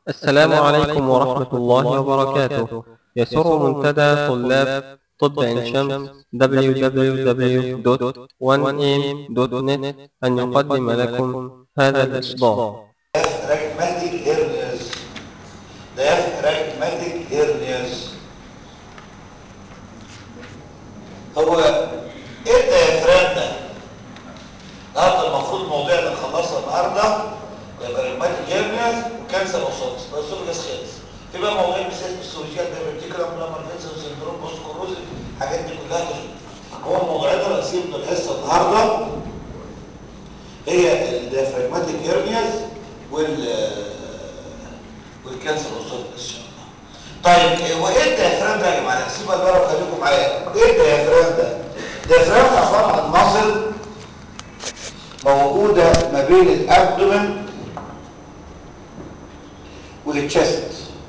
السلام عليكم ورحمة الله وبركاته يسر منتدى طلاب طب عين شمس www.1am.net أن يقدم لكم هذا الإصدار diaphragmatic hernias diaphragmatic hernias هو ايه الديافرام ده؟ النهارده المفروض المواضيع اللي نخلصها النهارده diaphragmatic hernias وكانسر اوسوس بس الاسوفجس خلص في بقى مواضيع مثل السوريجيال دايبرتيكولم لامر فينسون سندروم بوست كوروزي الحاجات دي كلها تخلص هو الموضوعات الرئيسيه من الحصه النهارده هي الديافراجماتيك هيرنياز وال والكانسر اوسوفجس ان شاء الله طيب وايه الديافرام ده يا جماعه سيبها بقى وخليكم معايا ايه الديافرام ده الديافرام ده عباره عن مصل موجوده ما بين الابدومن والتشست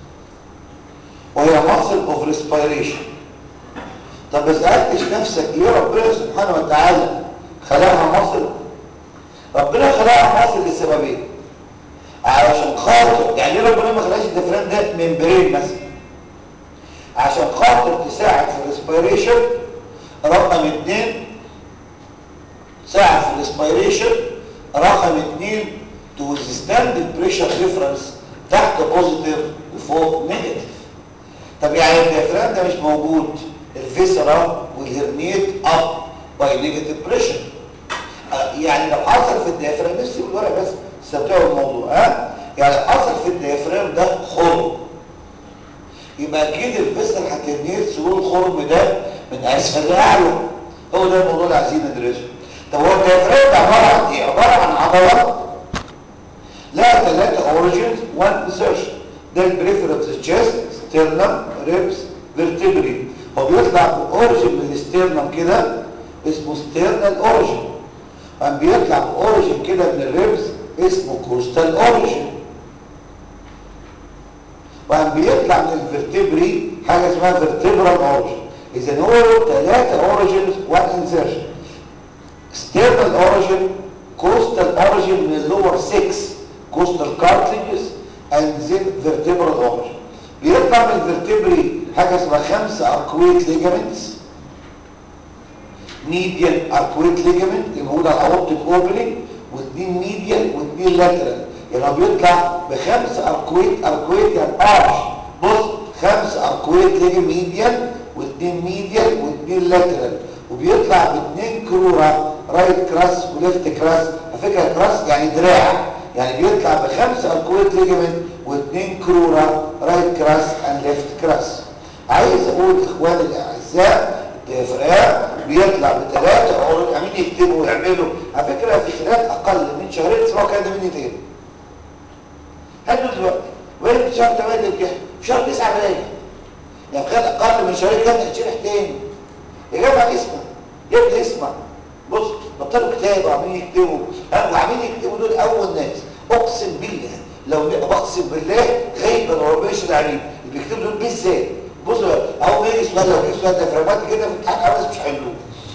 وهي مصل اوف ريسبيريشن طب ما سالتش نفسك ليه ربنا سبحانه وتعالى خلقها مصل ربنا خلقها مصل لسببين علشان خاطر يعني ليه ربنا ما خلقش الدفران ده ممبرين مثلا عشان خاطر تساعد في الريسبيريشن رقم اتنين تساعد في الريسبيريشن رقم اتنين تو withstand البريشر ديفرنس تحت بوزيتيف وفوق نيجاتيف طب يعني الديافرام ده مش موجود الفيسرا والهرنيت اب باي نيجاتيف بريشر يعني لو حصل في الديافرام نفسي بالورق بس استمتعوا بالموضوع ها يعني لو حصل في الديافرام ده خرم يبقى اكيد الفيسر هترنيت سهول الخرم ده من اسفل لاعلى هو ده الموضوع اللي عايزين ندرسه طب هو الديافرام ده عباره عن ايه عباره عن عضلات لها ثلاثه اوريجنز وان انسرشن ده البريفر اوف ذا تشيست ستيرنم ريبس فيرتبري هو بيطلع باوريجن من الستيرنم كده اسمه ستيرنال اوريجن قام بيطلع باوريجن كده من الريبس اسمه كوستال اوريجن وقام بيطلع من الفرتبري حاجه اسمها فيرتبرال اوريجن اذا هو له ثلاثه اوريجنز وان انسرشن ستيرنال اوريجن كوستال اوريجن من اللور 6 كوستال كارتليجز اند زين فيرتبرال اوريجن بيطلع من الفرتبري حاجه اسمها خمسه اركويت ليجامنتس ميديال اركويت ليجامنت اللي موجود على الاورتيك اوبننج واثنين ميديال واثنين لاترال يعني هو بيطلع بخمسه اركويت اركويت يعني ارش بص خمسه اركويت ليجامنت ميديال واثنين ميديال واثنين لاترال وبيطلع باثنين كروره رايت كراس وليفت كراس على فكره كراس يعني دراع يعني بيطلع بخمسه اركويت ليجامنت واثنين كروره رايت كراس اند ليفت كراس عايز اقول اخواني الاعزاء الديافرام بيطلع بثلاثه او عاملين يكتبوا ويعملوا على فكره في خلال اقل من شهرين تسمعوا كده مني تاني هاتوا دلوقتي وين في شهر 8 كده في شهر 9 راجع يعني في خلال اقل من شهرين كده هتشرح تاني يا جماعه اسمع يا ابني اسمع بص بطلوا كتاب وعاملين يكتبوا ها وعاملين يكتبوا دول اول ناس اقسم بالله لو بقسم بالله غيبا وربنا يشهد عليه اللي بيكتبوا دول بالذات بصوا اهو يجي سؤال لو جه سؤال ديافراجمات كده في امتحان اول مش حلوه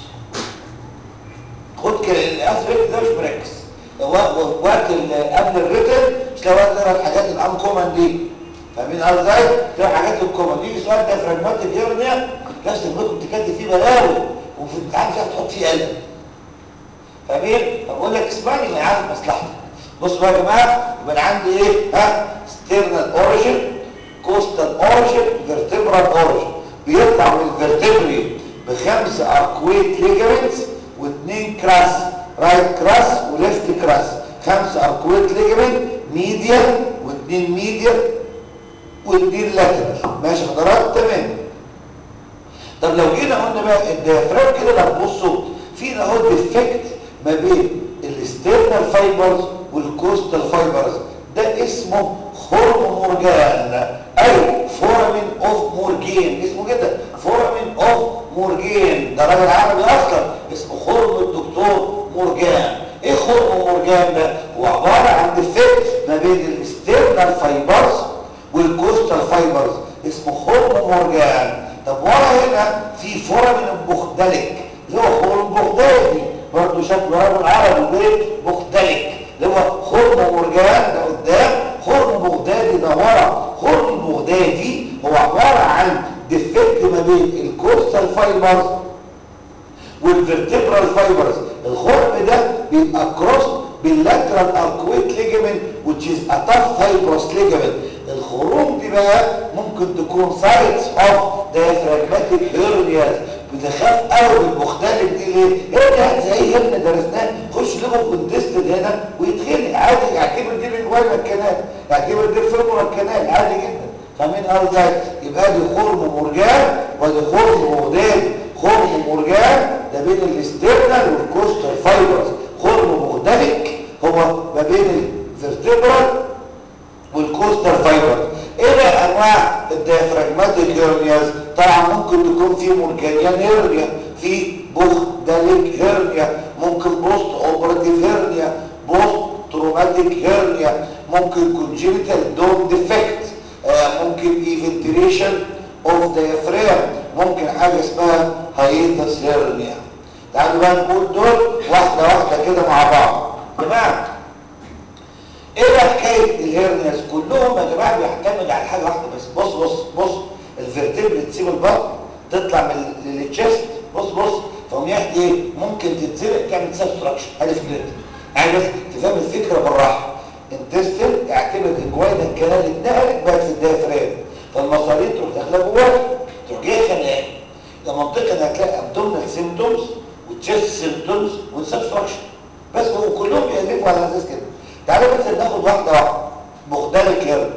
خد كده الاثبت ده مش مركز وقت قبل الريتن مش لو تقرا الحاجات الان كومن دي فاهمين ازاي تقرا حاجات الكومن يجي سؤال ديافراجمات هيرنيا نفس المكتب تكتب فيه بلاوي وفي الامتحان مش هتحط فيه قلم فاهمين فبقول لك اسمعني ما يعرف مصلحتك بصوا بقى يا جماعه يبقى انا عندي ايه ها ستيرنال اوريجن كوستال اوريجن فيرتبرال اوريجن بيطلع من الفيرتبري بخمسه اركويت ليجامنتس واثنين كراس رايت كراس وليفت كراس خمسه اركويت ليجامنت ميديال واثنين ميديال واثنين لاترال ماشي حضرات تمام طب لو جينا قلنا بقى الديافرام كده لو بصوا في اهو ديفكت ما بين الستيرنال فايبرز والكوستال فايبرز ده اسمه خرم مورجان ايوه فورامين اوف مورجين اسمه كده فورامين اوف مورجين ده راجل عربي اصلا اسمه خرم الدكتور مورجان ايه خرم مورجان ده هو عباره عن ديفكت ما بين الستيرنال فايبرز والكوستال فايبرز اسمه خرم مورجان طب ورا هنا في فورامين بوخدلك اللي هو خرم بوخدلك برضه شكله راجل عربي بيت مختلف اللي هو خرم مرجان ده قدام خرم بغدادي ده ورا خرم بغدادي هو عباره عن ديفكت ما بين الكورسال فايبرز والفيرتبرال فايبرز الخرم ده بيبقى كروس باللاترال اركويت ليجمنت which is a tough fibrous ligament الخروم دي بقى ممكن تكون سايتس اوف diaphragmatic hernias بتخاف قوي بالمختلف دي ليه؟ هرنيا زي هرنيا درسناه خش لغه كونتستد هنا ويتخلق عادي يعتبر دي الجوال الكنال يعتبر دي الفيمور الكنال عادي جدا فاهمين قصدي يبقى دي خرم مرجان ودي خرم مغداد خرم مرجان ده بين الاسترنال والكوستال فايبرز خرم مغدلك هو ما بين الفرتبرال والكوستال فايبرز ايه بقى انواع الديافراجماتيك هيرنياز طبعا ممكن تكون في مرجانيان هيرنيا في بوخداليك هيرنيا ممكن بوست اوبراتيف هيرنيا بوست تروماتيك هيرنيا ممكن كونجينيتال دوم ديفكت آه ممكن ايفنتريشن اوف ديافرام ممكن حاجه اسمها هايتس هيرنيا تعالوا بقى نقول دول واحده واحده كده مع بعض جماعه ايه بقى حكايه الهيرنياز كلهم يا جماعه بيعتمد على حاجه واحده بس بص بص بص الفيرتبرا تسيب البطن تطلع من للتشست بص بص فهم يحكي ايه ممكن تتزرق تعمل سبستراكشن ادي فكرتها يعني بس تفهم الفكره بالراحه انتستل اعتبر الجوينه الكنال اتنقلت بقت في الديافرام فالمصارين تروح داخله جواها تروح جايه خانقاه ده منطقي انك هتلاقي ابدومينال سيمبتومز وتشست سيمبتومز وسبستراكشن بس هو كلهم بيألفوا على اساس كده تعالوا بس ناخد واحده واحده بغدالك هيرنيا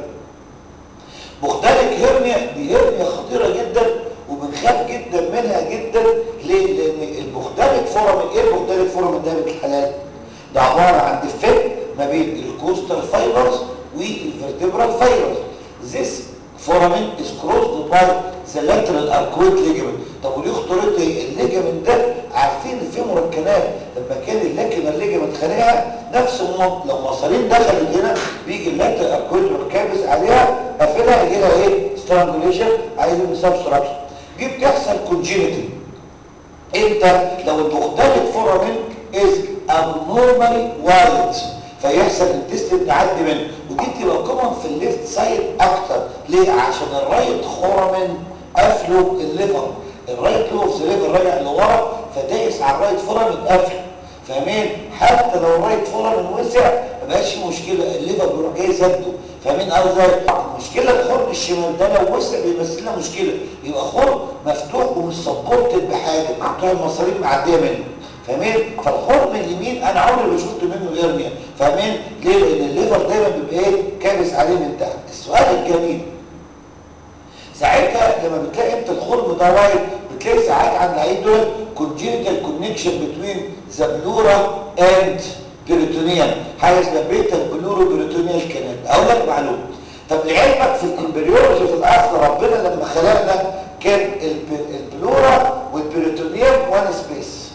بغدالك هيرنيا دي هيرنيا خطيره جدا وبنخاف جدا منها جدا ليه؟ لان البغدالك فورم ايه البغدالك فورم ده الحلال ده عباره عن ديفكت ما بين الكوستال فايبرز والفيرتبرال فايبرز this foramen is crossed by the lateral arcuate ligament طب وليه خطورته ايه الليجمنت ده عارفين الفيمور الكنال لما كان اللاكنال الليجمنت خانقها نفس النقط لو مصارين دخلت هنا بيجي اللاترال اركويت يروح كابس عليها قافلها يجي لها ايه سترانجوليشن عايزين سبستراكشن دي بتحصل كونجينيتال امتى لو البغدالك فورامين از abnormally وايد فيحصل التست تعدي منه ودي بتبقى كومن في الليفت سايد اكتر ليه عشان الرايت خرمن قافله الليفر الرايت لوف الليفر راجع لورا فدايس على الرايت فورمن قافل فاهمين حتى لو الرايت فورمن وسع ما بقاش مشكله الليفر بيروح جاي سده فاهمين قصدي المشكله الخرم الشمال ده لو وسع بيمثل لنا مشكله يبقى خرم مفتوح ومش سبورتد بحاجه بتوع المصاريف معديه منه فاهمين فالخرم اليمين انا عمري ما شفت منه هرنيا فاهمين ليه لان الليفر دايما بيبقى ايه كابس عليه من تحت السؤال الجميل ساعتها لما بتلاقي انت الخرم ده وايد بتلاقي ساعات عند العيد دول congenital connection between the pleura and peritoneum حاجه اسمها بيتا بلورو بريتونيال كانال اقول لك معلومه طب لعلمك في الامبريولوجي في الاصل ربنا لما خلقنا كان البلورا والبريتونيوم وان سبيس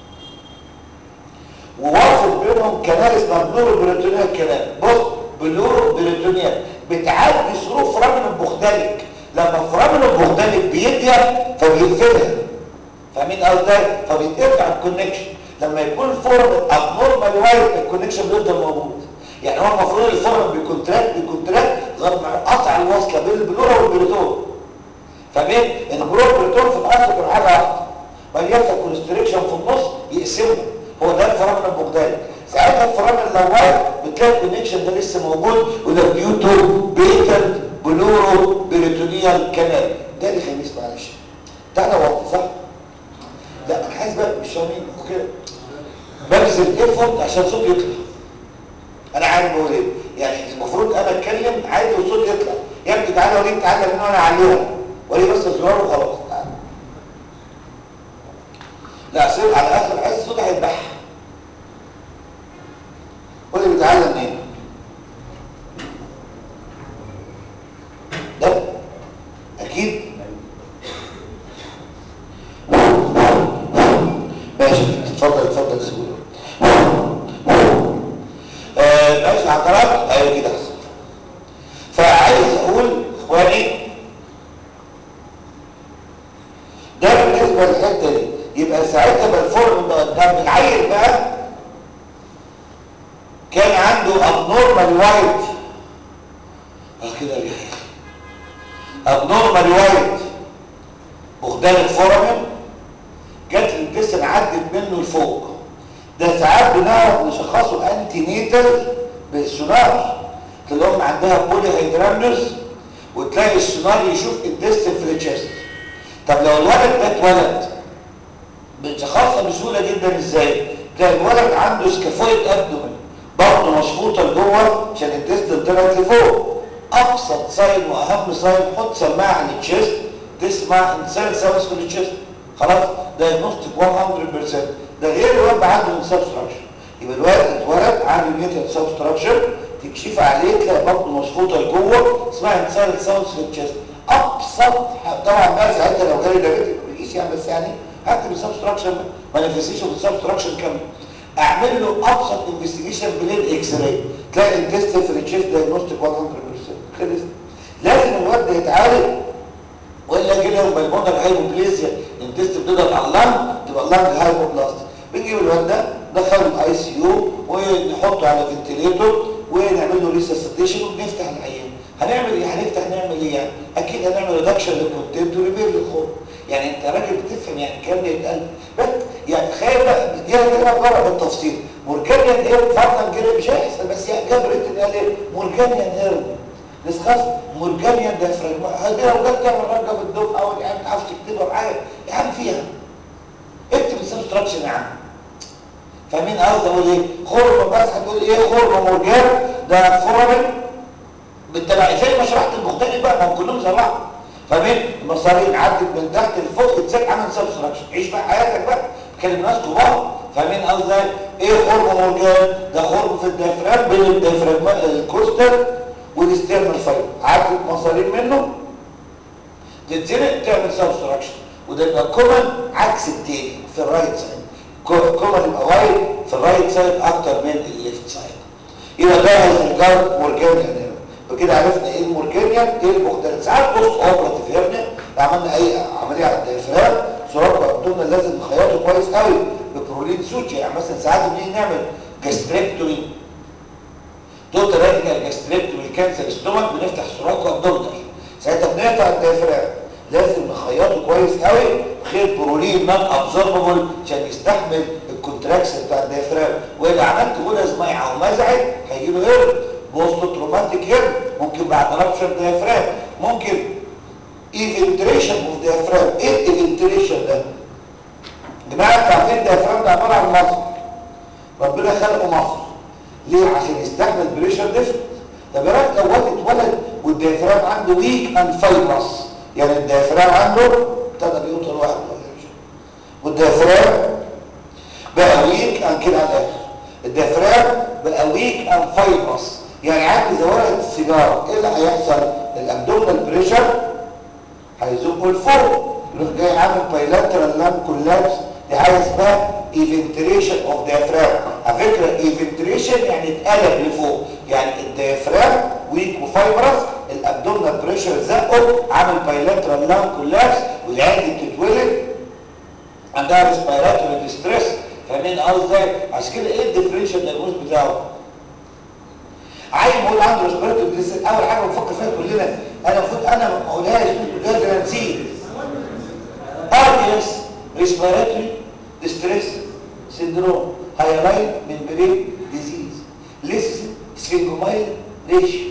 وواصل بينهم كنال اسمها بلورو بريتونيال كنال بص بلورو بريتونيال بتعدي ظروف رمل البخدلك لما فرامل البخدلك بيضيق فبيقفلها فاهمين قصدي فبيتقطع الكونكشن لما يكون الفورم ابنورمال وايد الكونكشن بيفضل موجود يعني هو المفروض الفورم بيكونتراكت بيكونتراكت لغايه ما قطع الوصله بين البلورا والبريتون فاهمين ان البلورا والبريتون في الاصل كانوا حاجه واحده بل يحصل كونستريكشن في النص يقسمهم هو ده الفرامل البغدادي ساعتها الفرامل لو وايد بتلاقي الكونكشن ده لسه موجود وده ديوتو بيتل بلورو بريتونيال كانال ده اللي خميس معلش ده انا وقت صح لا انا حاسس بقى مش فاهمين اوكي ببذل ايفورت عشان صوت يطلع انا عارف بقول ايه يعني المفروض انا اتكلم عادي والصوت يطلع يا ابني تعالى وريك تعالى من وانا اعليها وري بس الزرار وخلاص تعالى لا اصل على اخر حس الصوت هيتبح قول لي بتعلم منين ده اكيد ماشي اتفضل اتفضل سيبوله آه ماشي حضرتك ايوه كده احسن فعايز اقول اخواني ده بالنسبه للحته دي يبقى ساعتها بالفورم ده العيل بقى كان عنده abnormal وايت اه كده ريح ابنورمال وايت وخدان الفورامين جت الجسم عدت منه لفوق ده ساعات بنعرف نشخصه انتي نيتال بالسونار الام عندها بولي هيدرامنوس وتلاقي السونار يشوف الديستن في التشست طب لو الولد ده اتولد بنشخصها بسهوله جدا ازاي تلاقي الولد عنده سكافويد ابدومن برضه مشفوطه لجوه عشان الديستن طلعت لفوق ابسط ساين واهم ساين حط سماعه على التشست تسمع انسان ساوس في التشست خلاص دايجنوستيك 100% ده غير الولد عنده سبستراكشن يبقى الولد اتولد عنده ميتال سبستراكشن تكشف عليه تلاقي بطنه مشفوطه لجوه اسمها انسان ساوس في التشست ابسط طبعا بقى ساعتها لو جالي دايبيتك ما بيجيش يعني بس يعني هكتب السبستراكشن مانيفستيشن بالسبستراكشن كامل اعمل له ابسط انفستيجيشن بلين اكس راي تلاقي التست في التشيست دايجنوستيك 100% خلص لازم الواد ده يتعالج والا كده بالمونر هايبوبليزيا التست بتضغط على اللنج تبقى اللنج هايبوبلاستيك بنجيب الواد ده ندخله الاي سي يو ونحطه على فنتليتور ونعمل له ريسسيتيشن وبنفتح العيان هنعمل ايه هنفتح نعمل ايه يعني اكيد هنعمل ريدكشن للكونتنت وريبير للخوف يعني انت راجل بتفهم يعني الكلام ده يتقال بس يعني تخيل بقى دي هتبقى بره بالتفصيل مورجانيان ايه فرضا كده مش هيحصل بس يعني جاب ريتن قال ايه مورجانيان هيرن نسخص مورجانيان ديافراجما هذه لو جت تعمل رجه في الدفعه او يعني ما تعرفش تكتبها معايا يا عم فيها اكتب السبستراكشن يا عم فاهمين قصدي اقول ايه خرم بس هتقول ايه خرم مورجان ده فورامين بالتبع زي ما شرحت المختلف بقى ما هم كلهم زي بعض فاهمين المصارين عدت من تحت لفوق اتسك عمل سبستراكشن عيش بقى حياتك بقى بتكلم ناس كبار فاهمين قصدي ايه خرم مورجان ده خرم في الديافرام بين الديافرام الكوستر والاسترنال فايبر عدت مصارين منه تتزنق تعمل سبستراكشن وده يبقى كومن عكس التاني في الرايت سايد كومن يبقى وايد في الرايت سايد اكتر من الليفت سايد يبقى ده الجار مورجانيان وكده عرفنا ايه المورجانيان ايه المختلف ساعات بص اوبراتيف هيرنيا عملنا اي عمليه على الديافرام سراج ابدومنا لازم نخيطه كويس قوي ببرولين سوتش يعني مثلا ساعات بنيجي نعمل جاستريكتومي توتال راديكال جاستريكتومي كانسر ستومك بنفتح سراج ابدومنال ساعتها بنقطع الديافرام لازم نخيطه كويس قوي بخيط برولين نون ابزوربابل عشان يستحمل الكونتراكشن بتاع الديافرام واذا عملت غلظ ميعه ومزعج هيجي له هيرن بوست تروماتيك هيرن ممكن بعد رابشر ديافرام ممكن ايفنتريشن اوف ديافرام ايه الايفنتريشن ده؟ يا جماعه انتوا عارفين الديافرام ده عباره عن مصر ربنا خلقه مصر ليه؟ عشان يستحمل بريشر ديفت طب يا راجل لو واد اتولد والديافرام عنده ويك اند فايبرس يعني الديافرام عنده ابتدى بيوصل واحد والديافرام بقى ويك ان كده على الاخر الديافرام بقى ويك ان فايبرس يعني عامل زي ورقه السيجاره ايه اللي هيحصل الابدومينال بريشر هيزقه لفوق يروح جاي عامل بايلاترال لام كولابس دي حاجه اسمها ايفنتريشن اوف ديافرام على فكره ايفنتريشن يعني اتقلب لفوق يعني الديافرام ويك وفايبرس الابدومينال بريشر زقه عامل بايلاترال لام كولابس والعيال دي بتتولد عندها ريسبيراتوري ديستريس فاهمين قصدي عشان كده ايه الديفرنشال دايجنوز بتاعه عيل بقول عنده ريسبيراتوري ديستريس اول حاجه بنفكر فيها كلنا انا المفروض انا ما اقولهاش بجد انا نسيت ار دي اس ريسبيراتوري ديستريس سيندروم هايلاين ممبرين ديزيز ليس سفنجومايل ريشيو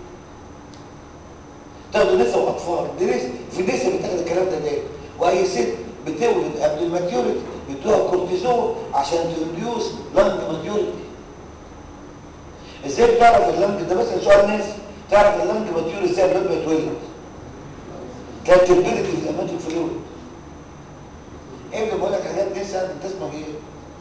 تاخدوا نساء واطفال دي لسه في النساء بتاخد الكلام ده ليه واي ست بتولد قبل الماتيوريتي بيدوها كورتيزون عشان تريديوس لانج ماتيوريتي ازاي بتعرف اللانج ده مثلا سؤال ناس تعرف اللانج ماتيور ازاي قبل ما يتولد كانت تربيتك في الاماتيك فلويد ايه اللي بقول لك حاجات نسا انت اسمك ايه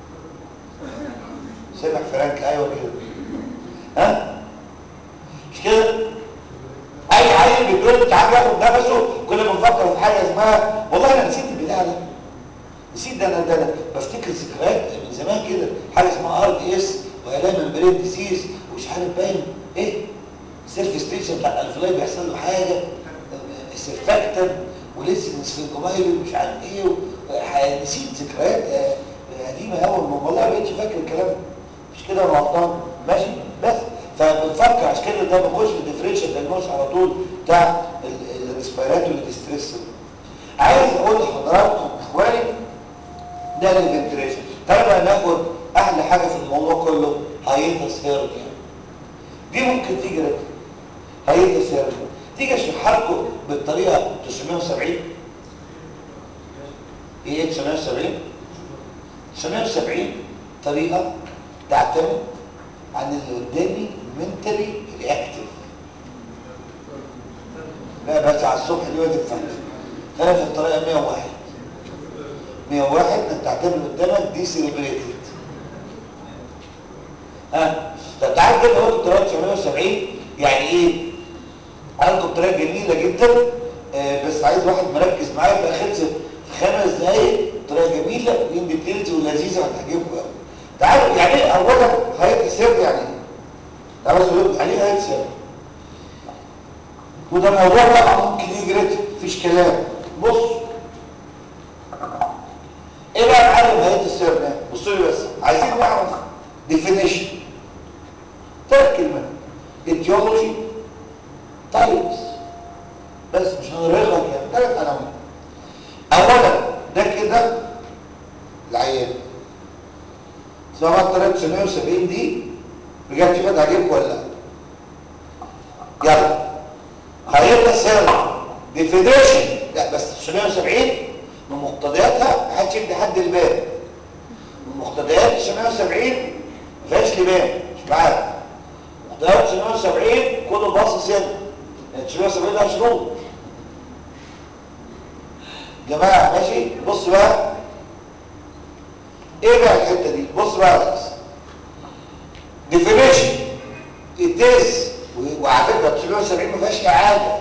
سامح فرانك ايوه كده ها مش كده اي عيل بيتولد تعب ياخد نفسه كل ما نفكر في حاجه اسمها والله انا نسيت البتاع ده نسيت ده انا ده انا بفتكر ذكريات من زمان كده حاجه اسمها ار دي اس والام ممبرين ديسيز ومش عارف باين ايه سيلف ستيشن بتاع الفلاي بيحصل له حاجه سيرفاكتن ولسه سفنجومايل ومش عارف ايه و... نسيت ذكريات قديمه قوي والله ما بقتش فاكر الكلام ده مش كده يا غلطان ماشي بس فبنفكر عشان كده ده بنخش في الديفرنشال دايجنوز على طول بتاع الريسبيراتوري ديستريس عايز اقول لحضراتكم اخواني ده الفنتريشن طيب هناخد احلى حاجه في الموضوع كله هايتس هيرنيا دي ممكن تيجي رجل هايتس هيرنيا تيجي اشرحها لكم بالطريقه 970 ايه 970 970 طريقه تعتمد عن اللي قدامي منتلي رياكتيف لا بس على الصبح دي ما تنفعش خلينا في الطريقه 101 101 انت تعتبر قدامك دي سيلبريتد ها طب تعال كده هو الطريقه 970 يعني ايه عندكم طريقه جميله جدا آه بس عايز واحد مركز معايا بقى خلصت في خمس دقايق طريقه جميله وان ديتيلز ولذيذه وهتعجبكم قوي تعالوا يعني ايه اولا هيئه السر يعني ايه تعالوا بس اقول يعني ايه هيئه السر وده موضوع طبعا ممكن يجي رتم مفيش كلام بص ايه بقى نعلم هيئه السر ده بصوا لي بس عايزين نعرف ديفينيشن ثلاث كلمات etiology types بس مش هنرغك يعني ثلاث عناوين اولا ده كده العيان سواء 370 دي بجد شوفها تعجبكم ولا لا يلا هيبقى سر ديفينيشن لا بس 970 من مقتضياتها ما حدش يدي حد الباب من مقتضيات 970 ما فيهاش لبان مش معاك مقتضيات 970 كله باصص هنا 970 لها شروط جماعه ماشي بص بقى ايه بقى الحته دي بص بقى يا ريس ديفينيشن التيس وعلى فكره 970 ما فيهاش اعاده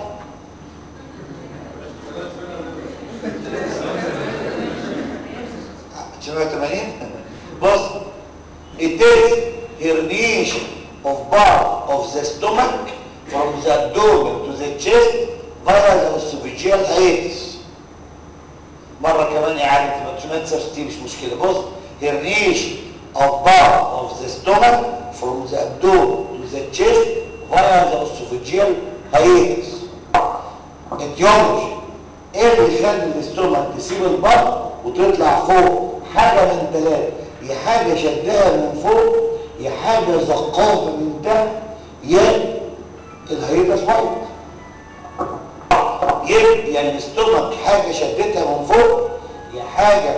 بص it is herniation of part of the stomach from the abdomen to the chest via the esophageal hiatus مرة كمان إعادة تبقى 969 مش مشكلة بص herniation of part of the stomach from the abdomen to the chest via the esophageal hiatus etiology ايه اللي يخلي الاستومك تسيب البطن وتطلع فوق حاجة من ثلاثة يا حاجة شدها من فوق يا حاجة زقاها من تحت يا الهيئة وايت يا يعني الاستومك حاجة شدتها من فوق يا حاجة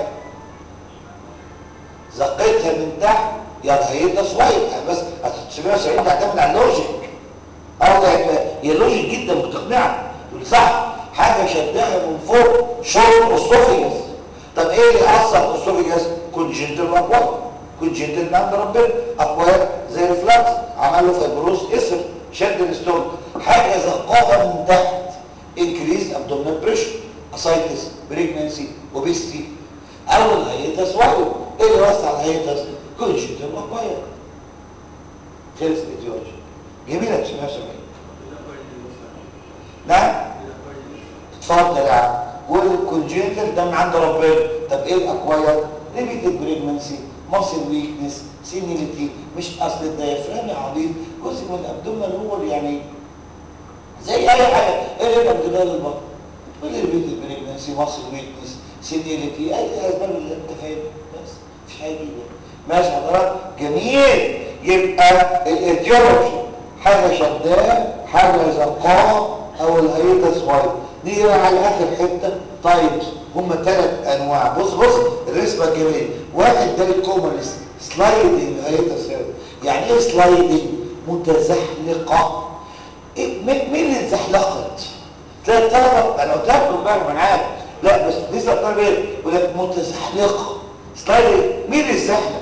زقتها من تحت يا الهيئة وايت بس 970 تعتمد على اللوجيك اه هي لوجيك جدا مقتنعة تقول صح حاجة شدها من فوق شرط اسوفيجس طب ايه اللي اثر اسوفيجس كونجنتال واكواد كونجنتال من عند ربنا اكواد زي ريفلاكس عمل له فايبروز اسر شد الاستوم حاجة زقاها من تحت انكريز ابدومينال بريشر اسايتس بريجنانسي اوبيستي او الهيئتس وحده ايه اللي وسع الهيئتس كونجنتال واكواد خلص الايديولوجي جميلة تسميها سمية نعم اتفضل يا عم والكونجنتال ده من عند ربنا طب ايه الاكواير ريبيتد بريجنسي ماسل ويكنس سينيليتي مش اصل الديافرام يا عبيد جزء من الابدومينال هو يعني زي اي حاجه ايه اللي بتجيبها للبطن ريبيتد بريجنسي ماسل ويكنس سينيليتي اي اسباب اللي انت فاهم بس مش حاجه جديده ماشي حضرتك جميل يبقى الايديولوجي حاجه شداه حاجه زرقاء او الهيئه صغيره نيجي على اخر حته طيب هم ثلاث انواع بص بص الرسمه الجميله واحد ده الكومرس سلايدنج هيئه سير يعني ايه سلايدنج متزحلقه إيه مين اللي اتزحلقت تلاقي الطلبه انا قلت لكم امبارح انا عارف لا بس لسه الطلبه ايه يقول لك متزحلقه سلايدنج مين اللي اتزحلق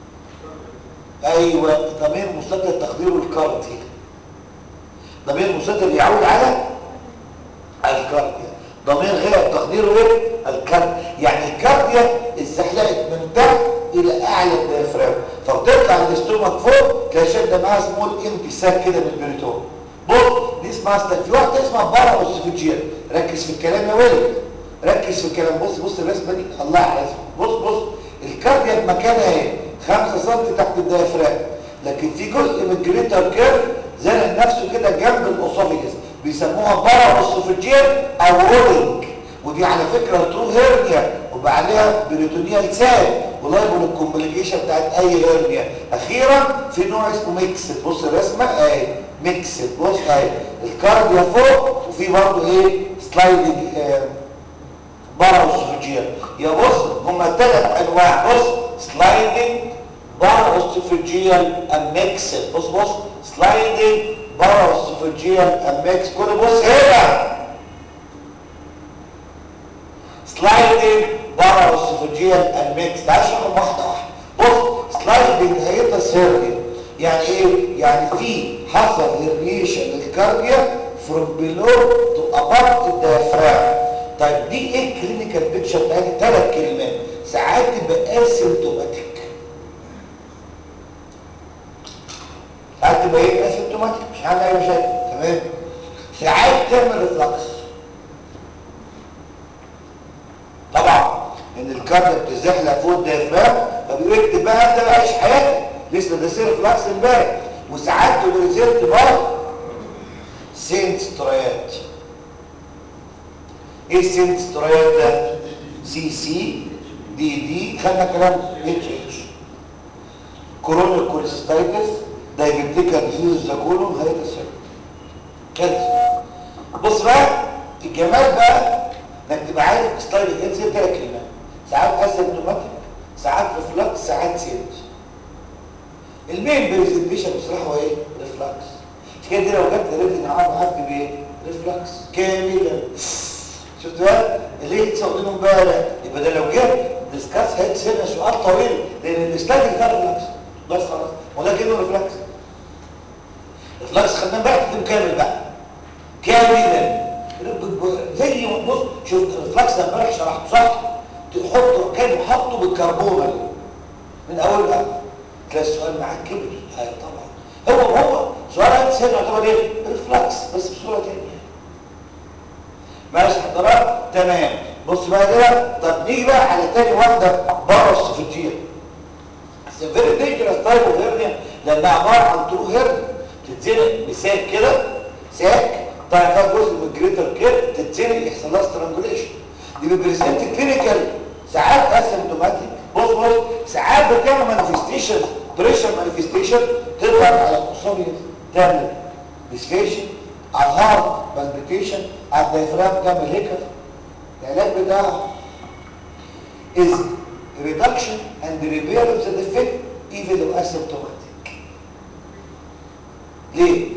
ايوه ضمير مستتر التقدير والكارديا ضمير مستتر يعود على الكارديا ضمير غير تقديره ايه الكارديا يعني الكارديا اتزحلقت من تحت الى اعلى الديافرام فبتطلع الاستومك فوق تلاقي شده معاها سمول امتساك كده من البريتون بص دي اسمها ستاك في واحده اسمها بارا اوسيفوجيال ركز في الكلام يا ولد ركز في الكلام بص بص الرسمه دي الله على بص بص الكارديا بمكانها اهي 5 سم تحت الديافرام لكن في جزء من الجريتر كيرف زانق نفسه كده جنب الاسوفيجس بيسموها بارا اسوفيجيال او رولينج ودي على فكره ترو هيرنيا وبقى عليها بريتونيال ساد ولايبل الكومبليكيشن بتاعت اي هيرنيا اخيرا في نوع اسمه ميكس بص الرسمه اهي ميكس بص اهي الكارديا فوق وفي برضه ايه سلايدنج آه باراوسوفيجيال يا بص هما ثلاث انواع بص سلايدنج باراوسوفيجيال ام ميكس بص بص سلايدنج باراوسوفيجيال ام ميكس كل بص هنا سلايدنج باراوسوفيجيال ام ميكس تعال اشرحهم واحده واحده بص سلايدنج هيبقى سيرجن يعني ايه يعني في حصل هيرنيشن للكارديا from below to above الديافرام طيب دي ايه الكلينيكال بيكتشر بتاعتي ثلاث كلمات ساعات تبقى اسيمتوماتيك ساعات تبقى ايه اسيمتوماتيك مش عامل اي مشاكل تمام ساعات تعمل ريفلكس طبعا ان الكارديا بتزحلق فوق الديافرام فبيقول لك بقى انت بقى عيش حياتك لسه ده سير ريفلكس امبارح وساعات تبقى ريزلت بار سين ستريات ايه السين ستريات ده سي سي دي دي خدنا كلام اتش اتش كورونا كوليستايتس دايبيتيكا ديزيز زاكولوم هيتسر كده بص بقى الجمال بقى انك تبقى عارف ستايل الجنس ثلاث كلمات ساعات اسيمتوماتيك ساعات ريفلكس ساعات سينس المين برزنتيشن بصراحه هو ايه ريفلكس كده دي لو جبت ريتن عام هكتب ايه ريفلكس كاملا شفت بقى ليه تستخدمه امبارح يبقى ده لو جه ديسكاس هيد سنه سؤال طويل لان الاستاتيك ده ريفلكس بس خلاص وده كده ريفلكس ريفلكس خدناه بقى تكتب كامل بقى كاملا زي ما تبص شوف الريفلكس ده امبارح شرحته صح تحطه كان حاطه بالكربونه من اول بقى تلاقي السؤال معاك كبر ايوه طبعا هو هو سؤال هيد سنه يعتبر ايه ريفلكس بس بصوره ثانيه ماشي حضرتك تمام بص بقى كده طب نيجي بقى على تاني واحده بره السوفيجيه فيري دينجرس تايب اوف هيرنيا لانها عباره عن ترو هيرن تتزنق بساك كده ساك طالع فيها جزء من الجريتر كير تتزنق يحصل لها سترانجوليشن دي بيبريزنت كلينيكال ساعات اسيمتوماتيك بص بص ساعات بتعمل مانيفستيشن بريشر مانيفستيشن تضغط على القصوريا تعمل ديسفيشن على الهارت بالبيتيشن على الديافرام تعمل هيكر العلاج بتاعه is reduction and repair of the defect even though asymptomatic ليه؟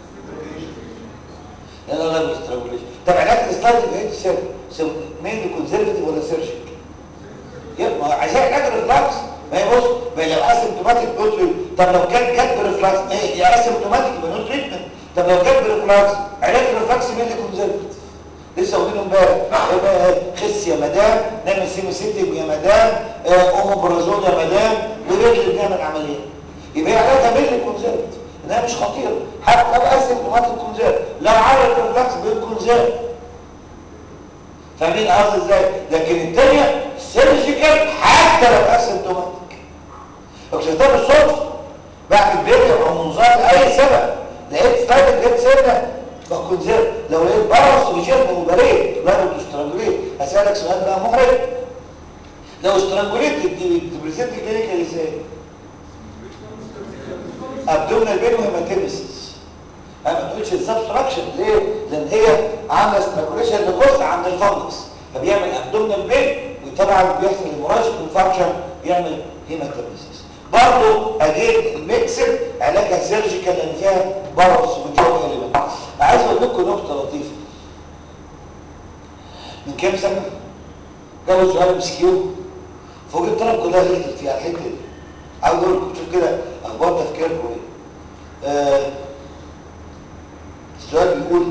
لأن الله بيسترابوليش طب علاج الإسلايد اللي هيد سير مين كونزرفتيف ولا سيرجيك؟ ما هو عايزين علاج الريفلاكس ما هي بص ما هي لو اسيمتوماتيك بوتري طب لو كان جت بريفلاكس ايه يا اسيمتوماتيك يبقى نو تريتمنت طب لو جت بريفلاكس علاج الريفلاكس مين اللي كونزرفتيف؟ لسه واخدينه امبارح خس يا مدام نعمل سيميسيتيم يا مدام اوموبرازول يا مدام ورجل بنعمل عمليه يبقى هي علاجها مين اللي كونزرفتيف انها مش خطيره حتى لو اسيمتوماتيك كونزرت لو عملت ريفلاكس بالكونزرت فاهمين قصدي ازاي لكن الثانيه سيرجيكال حتى لو اسيمتوماتيك لو شفتها بالصدفه بعمل فيديو او منظار لاي سبب لقيت ستايل لقيت سنه بكونزرت لو لقيت باروس وشيل مباريه لا انت استرانجوليت هسالك سؤال بقى محرج لو استرانجوليت تبريزنت كلينيكال ازاي ابدومينال بين وهيماتيمسيس انا ما تقولش السبستراكشن ليه لان هي عامله استراكوليشن لجزء عند الفندس فبيعمل ابدومينال بين وطبعا بيحصل هيموراجيك انفاركشن يعمل هيماتيمسيس برضه اجيب الميكسر علاجها سيرجيكال لان فيها باروس وجو اليمنت عايز اقول لكم نقطه لطيفه من كام سنه جابوا سؤال مسكيو فوق الطلب كلها غلطت فيها الحته دي عاوز اقول لكم شوف كده اخبار تفكيركم ايه آه السؤال بيقول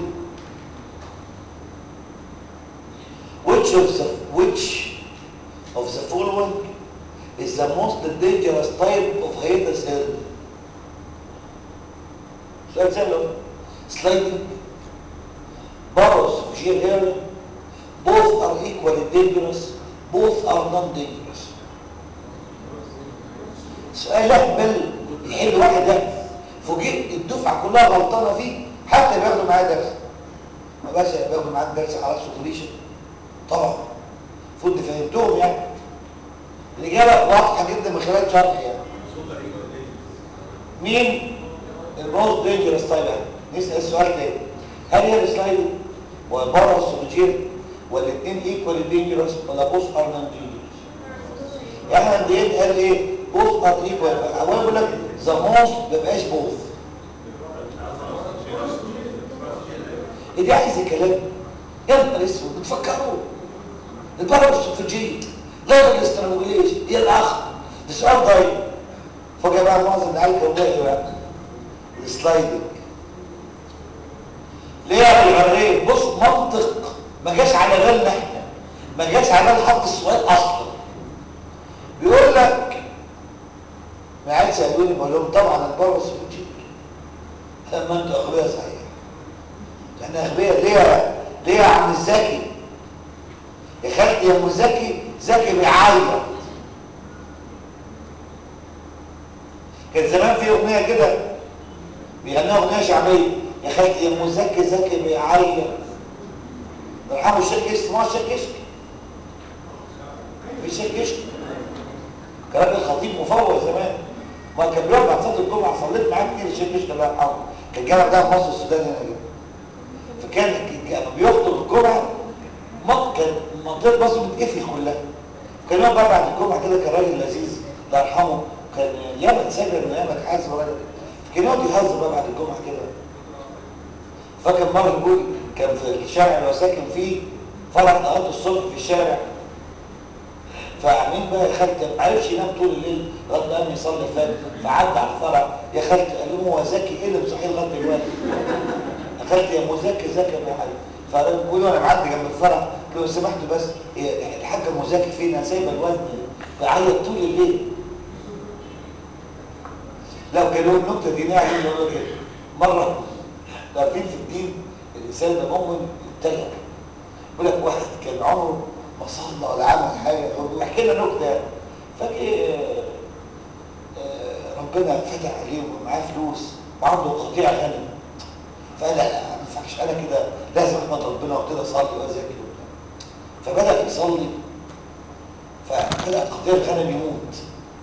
which of the which of the following is the most dangerous type of hiatus hernia سؤال سهل اهو sliding barrows shear hernia both are equally dangerous both are non dangerous سؤال اهبل يحل واحد ده فوجئت الدفعه كلها غلطانه فيه حتى بياخدوا معاه درس ما بقاش بياخدوا معاه درس على سوبريشن طبعا المفروض فهمتهم يعني الاجابه واضحه جدا من خلال شرح يعني مين الموست دينجرس تايب نسال السؤال تاني هل هي السلايد وبره السوبريشن والاثنين ايكوال دينجرس ولا بوس ار نون دينجرس احنا ديت قال ايه بوث ار ايكوال هو بيقول لك ذا موست ما بقاش بوث ايه دي عايز كلام يا نهار اسود بتفكروا البره السوفجيه غير الاسترانجوليشن هي الاخ ده سؤال ضايق فجاه بقى معظم العيال كانوا ايه بقى السلايدنج ليه يا العريه بص منطق ما جاش على بالنا احنا ما جاش على بال حد السؤال اصلا بيقول لك ما عاد سالوني بقول لهم طبعا البابا سوتشي ما انتوا اغبياء صحيح احنا اغبياء ليه يا ليه يا عم الزكي يا خالتي يا ام زكي زكي بيعيط كان زمان في اغنيه كده بيغنوها اغنيه شعبيه يا خالتي يا ام زكي زكي بيعيط ارحموا الشيخ كشك ما الشيخ كشك في شيخ كشك كان راجل خطيب مفوق زمان ما كان بيقعد بعد صلاه الجمعه صليت معاه كتير الشيخ كشك الله يرحمه كان الجامع ده في مصر السودان هنا كده فكان لما بيخطب الجمعه ما كان منطقه مصر بتقفل كلها كان يقعد بقى بعد الجمعه كده كان راجل لذيذ الله يرحمه كان ياما اتسجن وياما اتحاسب وراجل كان يقعد يهزر بقى بعد الجمعه كده فاكر مره يقول كان في الشارع اللي هو ساكن فيه فرح قناه الصبح في الشارع فعاملين بقى يا خالتي ما عرفش ينام طول الليل لغايه ما قام يصلي الفجر فعدى على الفرح يا خالتي قال لهم هو زكي ايه اللي مصحيه لغايه دلوقتي يا خالتي يا ام زكي زكي يا حاج فبقول انا معدي جنب الفرح قلت له سمحتوا بس الحاجه ام زكي فين انا سايبه الوزن بعيط طول الليل لو كان لهم نكته دينيه عايزين يقولوا كده مره عارفين في الدين الانسان ده مؤمن يبتلى يقول لك واحد كان عمره ما صلى ولا عمل حاجه ويحكي لنا نكته فجاه ربنا فتح عليه ومعاه فلوس وعنده قطيع غنم فقال لا لا ما ينفعش انا كده لازم احمد ربنا وابتدي اصلي وازكي فبدا يصلي فبدا قطيع الغنم يموت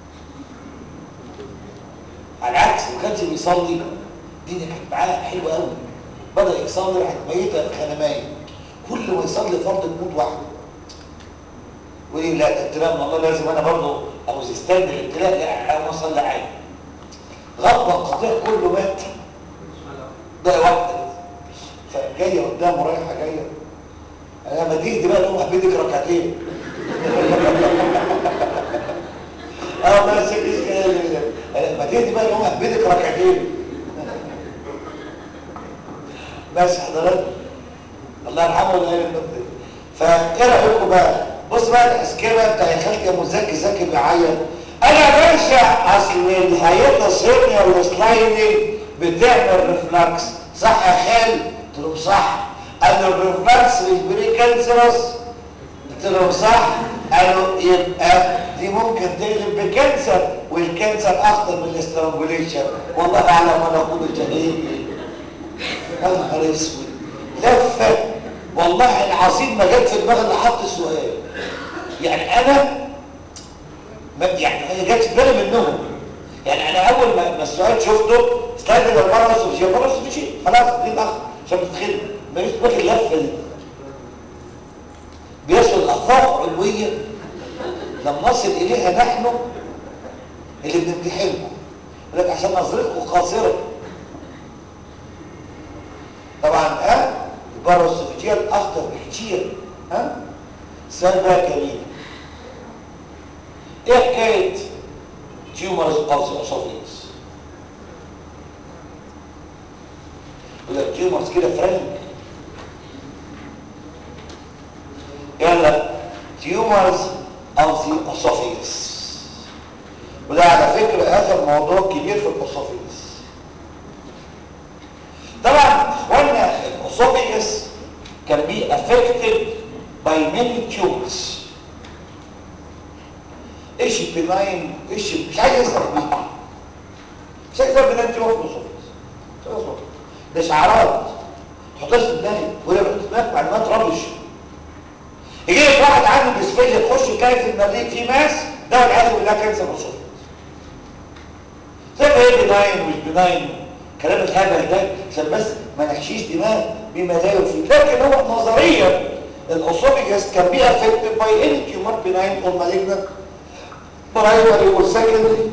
على العكس ما كانش بيصلي الدنيا كانت معاه حلوه قوي بدا يصلي راحت ميته الخنمايه كل ما يصلي فرض تموت واحده وليه لا ده ابتلاء من الله لازم انا برضه عاوز استنى الابتلاء لا انا اصلي عادي غطى القطيع كله مات ده واحده فجايه قدامه رايحه جايه انا لما تيجي بقى لهم احبدك ركعتين اه بس لما تيجي بقى لهم احبدك ركعتين بس حضرتك الله يرحمه ولا قال النقطه فايه رايكم بقى بص بقى الاسكيمه بتاع يا خالتي ابو زكي زكي بيعيط انا باشا اصل الهيئه الصينيه والسلايدنج بتعمل ريفلكس صح يا خال قلت لهم صح قالوا الريفلكس مش بري كانسرس قلت لهم صح قالوا يبقى دي ممكن تقلب بكانسر والكانسر اخطر من الاسترانجوليشن والله اعلم انا اقول الجحيم يا نهار اسود لفه والله العظيم ما جت في دماغي اللي حط السؤال يعني انا ما يعني هي جت في بالي منهم يعني انا اول ما, ما السؤال شفته سلايد ده بره نص شيء بره نص شيء خلاص دي الاخر عشان تتخيل ما جيش دماغي اللفه دي بيصل افاق علويه لم نصل اليها نحن اللي بنمتحنكم يقول لك عشان نظرتكم قاصره طبعا ها بره السوفيتيه الاخطر بكتير ها السؤال بقى كريم ايه حكايه تيومرز اوف ذا اسوفيس يقول لك تيومرز كده فرانك يلا تيومرز اوف ذا اسوفيس وده على فكره اخر موضوع كبير في الاسوفيس طبعا اخوانا الاسوفيس can be affected by many tumors ايش البناين ايش مش عايز اسال بيه شيء زي بنان تيومر في الاسوفيس ده شعارات تحطها في دماغك ولا بتحط في دماغك معلومات ربش يجي لك واحد عنده ديسفيجيا تخش تلاقي في المريء في ماس ده والعياذ بالله كانسر اسوفيس زي ما ايه بناين ومش بناين كلام الهبل ده عشان بس ما نحشيش دماغ بما لا يفيد لكن هو نظريا الاسوفيجاس كان بي افكتد باي اني تيومر بناين اور مالجنت برايمري اور سكندري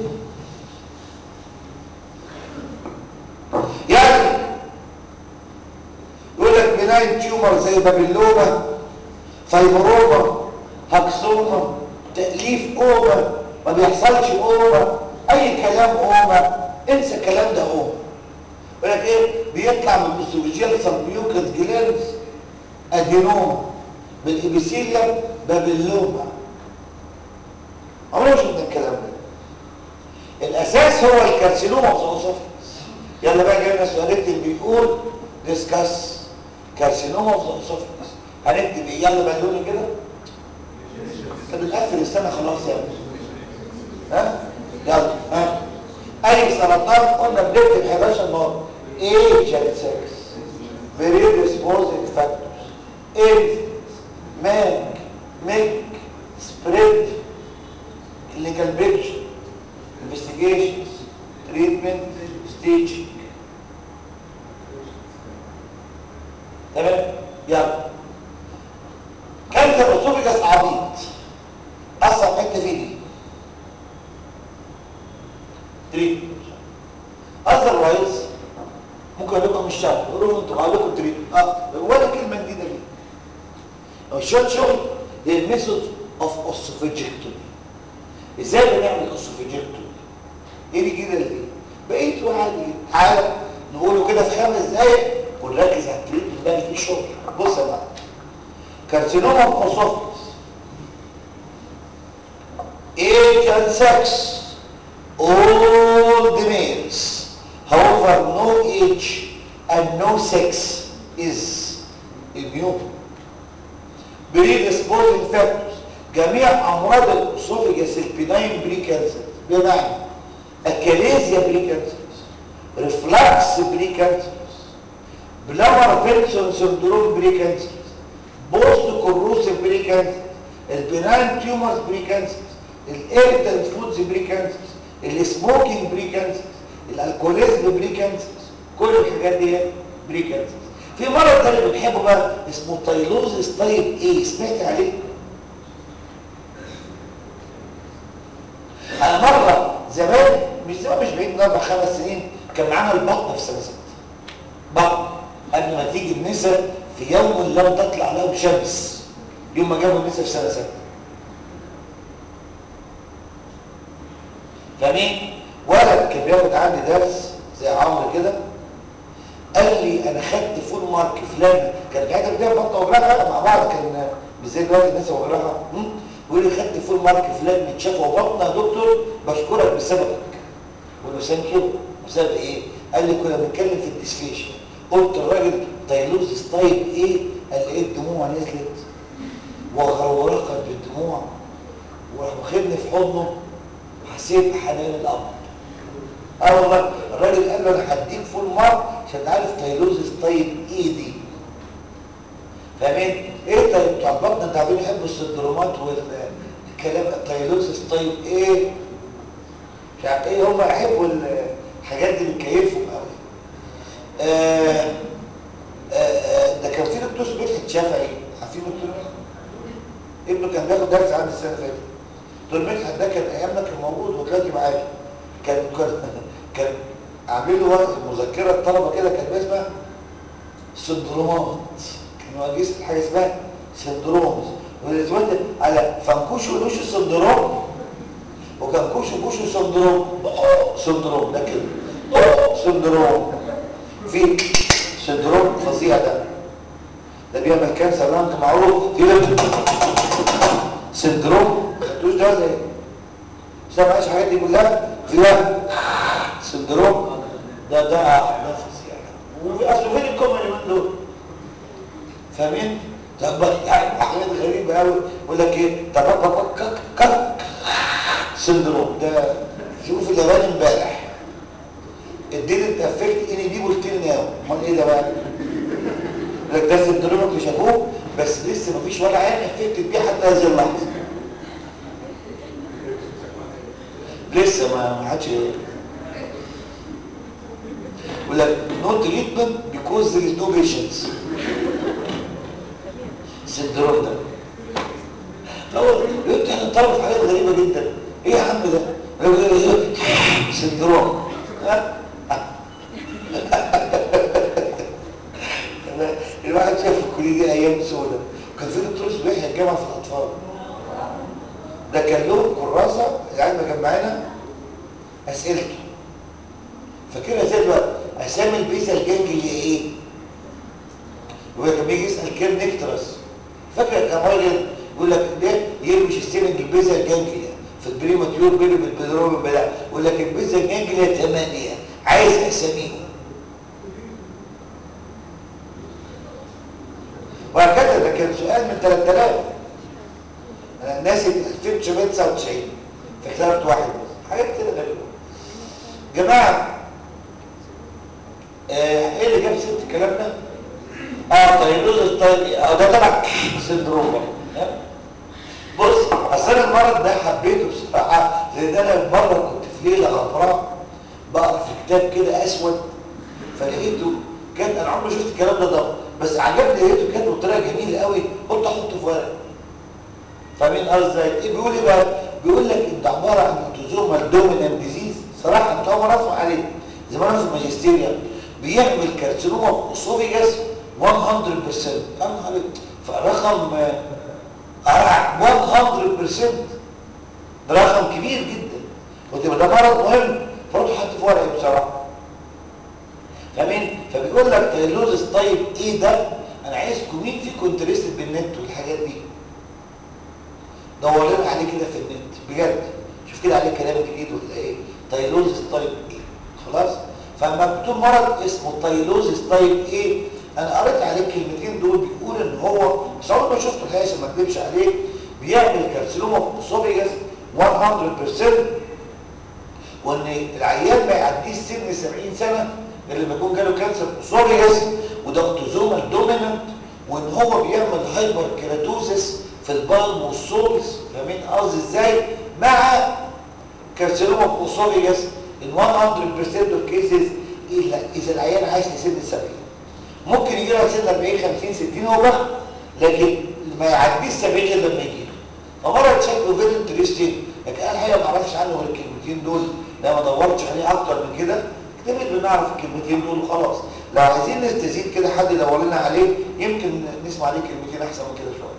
يعني يقول لك بناين تيومر زي بابيلوما فايبروما هكسوما تأليف اوما ما بيحصلش اوما اي كلام اوما انسى الكلام ده اوما يقول لك ايه بيطلع من الاسوفيجيال سبميوكس جلاندز ادينوما بالابيثيليوم بابيلوما عمرنا شفنا الكلام ده الاساس هو الكارسينوما اوف يلا بقى جايبنا سؤال اكتب بيقول ديسكاس كارسينوما اوف اسوفيجس هنكتب ايه يلا بقى لوني كده طب نقفل السنه خلاص يا ابني ها يلا ها اي سرطان قلنا بنكتب 11 مره ايجنت سكس فيري ديسبوزنج فاكتورز انفنت ماك ميك سبريد كلينيكال بيكتشر انفستيجيشنز تريتمنت ستيجنج تمام يلا كانسر اسوفيجاس عبيط اصلا حته فيه دي تريتمنت اذروايز ممكن اقول لكم الشرح قولوا انتوا قالوا لكم تريتمنت اه ولا كلمه جديده ليه لو شويه شغل هي الميثود اوف اوسوفيجكتومي ازاي بنعمل اوسوفيجكتومي ايه الجديده اللي فيه بقيت عادي تعالى نقوله كده في خمس دقايق ونركز على التريتمنت بقى في شغل بص يا بقى كارسينوما اوسوفيجس age and sex all the males however no age and no sex is immune predisposing factors جميع امراض الاسوفيجاس البناين بريكانسر بمعنى اكاليزيا بريكانسرز ريفلاكس بريكانسرز بلامر فيلسون سندروم بريكانسرز بوست كوروسيف بريكانسرز البناين تيومرز بريكانسرز الايرتال فودز بريكانسرز السموكينج بريكانسرز الالكوليزم بريكانسرز كل الحاجات دي بريكانسرز في مرض تاني بنحبه بقى اسمه تايلوزيس تايب ايه سمعت عليه انا مره زمان مش زمان مش بعيد من اربع خمس سنين كان معانا البطن في سنه سته بطن قبل ما تيجي النساء في يوم لم تطلع له شمس يوم ما جابوا النساء في سنه سته فمين ولد كان بياخد عندي درس زي عمرو كده قال لي انا خدت فول مارك فلان كان قاعد بتاع بطه وجراحه مع بعض كان مش زي دلوقتي الناس وجراحه بيقول لي خدت فول مارك فلان متشاف وبطنه يا دكتور بشكرك بسببك قلت له ثانك يو بسبب ايه قال لي كنا بنتكلم في الديسفيشن قلت الراجل تايلوزيس طيب ايه قال لي ايه الدموع نزلت وغرقت بالدموع وراح واخدني في حضنه وحسيت بحنان الاب اه والله الراجل قال له انا هديك فول مارك عشان عارف تايلوزيس طيب ايه دي فاهمين ايه طيب بتوع البطن انت عارفين يحبوا السندرومات والكلام التايلوزيس طيب ايه مش عارف ايه هم يحبوا الحاجات دي بتكيفهم قوي آه آه ده كان في دكتور مدحت شافعي عارفين دكتور مدحت ابنه كان بياخد درس عندي السنه اللي فاتت دكتور مدحت ده كان ايامنا كان موجود ودلوقتي معايا كان كان كان عاملوا مذكره الطلبه كده كان اسمها سندرومات كان واجهز حاجه اسمها سندرومز ودلوقتي على فنكوش ولوش السندروم وكان كوشو كوشو سندروم سندروم ده كده سندروم في سندروم فظيع ده ده بيعمل كانسر ده انت معروف في سندروم خدتوش ده زي سامع ايش الحاجات دي كلها فيها سندروم ده ده ده فظيع وفي اصل فين الكومن اليومين دول فاهمين؟ طب يعني حاجات غريبه قوي يقول لك ايه طب كك كك سندروم ده شوف اليابان امبارح الدين افكت ان دي قلت لي ناو امال ايه ده بقى لك ده سندروم اللي شافوه بس لسه مفيش ولا عين افكت بيه حتى هذه اللحظه لسه ما ما حدش يقول لك نو تريتمنت بيكوز ذير از نو بيشنتس السندروم ده هو انت احنا طلب في حاجات غريبه جدا ايه يا عم ده سندروم ها الواحد شاف الكليه دي ايام سودة كان في دكتور صبيح الجامعه في الاطفال ده كان له كراسه قاعد مجمعينها اسئلته فاكرها زي دلوقتي اسامي البيزا الجنجلي ايه هو كان بيجي يسال كير نكترس فاكر كان راجل يقول لك ده يرمش السيرنج البيزا الجنجلي في البريماتيور بيبي بالبدروم بلا يقول لك البيزا الجنجلي ثمانيه عايز اساميهم وهكذا ده كان سؤال من 3000 انا ناسي 1999 فاخترت واحد بس حاجات كده غريبه جماعه آه ايه اللي جاب سيره الكلام ده اه طيب طيب اه ده تبع سندروم برضه بص اصل انا المرض ده حبيته بصراحه لان انا مره كنت في ليله غبراء بقرا في كتاب كده اسود فلقيته كان انا عمري شفت الكلام ده ضبط بس عجبني لقيته كاتبه بطريقه جميله قوي قلت احطه في ورق فاهمين قصدي ايه بيقول ايه بقى بيقول لك انت عباره عن اوتوزومال دومينانت ديزيز صراحه انت اول مره عليه زمان في الماجستيريا بيعمل كارسينوما في اسوفيجاس 100% انا عليك فرقم 100% ده رقم كبير جدا وتبقى ده مرض مهم برضه حط في ورقه بصراحه فاهمين فبيقول لك تيلوزس طيب ايه ده انا عايزكم مين فيكم انترستد بالنت والحاجات دي دور لنا عليه كده في النت بجد شوف كده عليه كلام جديد ولا ايه تيلوزس طيب ايه خلاص فمكتوب مرض اسمه تيلوزس طيب ايه انا قريت عليه الكلمتين دول بيقول ان هو بس اول ما شفت الحقيقه عشان ما اكذبش عليه بيعمل كارسينوما في الاسوفيجاس 100% وان العيان ما يعديش سن 70 سنه غير لما يكون جاله كانسر اسوفيجاس وده اوتوزومال دومينانت وان هو بيعمل هايبر كيراتوزس في البالم والسولز فاهمين قصدي ازاي مع كارسينوما في الاسوفيجاس in 100% of cases الا اذا العيان عايش لسن 70 ممكن يجي له سن 40 50 60 هو بقى لكن ما يعديش 70 غير لما يجي له فمره شكله فيري انترستنج لكن انا الحقيقه ما اعرفش عنه غير الكلمتين دول لا ما دورتش عليه اكتر من كده اكتبت بنعرف الكلمتين دول وخلاص لو عايزين نستزيد كده حد يدور لنا عليه يمكن نسمع عليه كلمتين احسن من كده شويه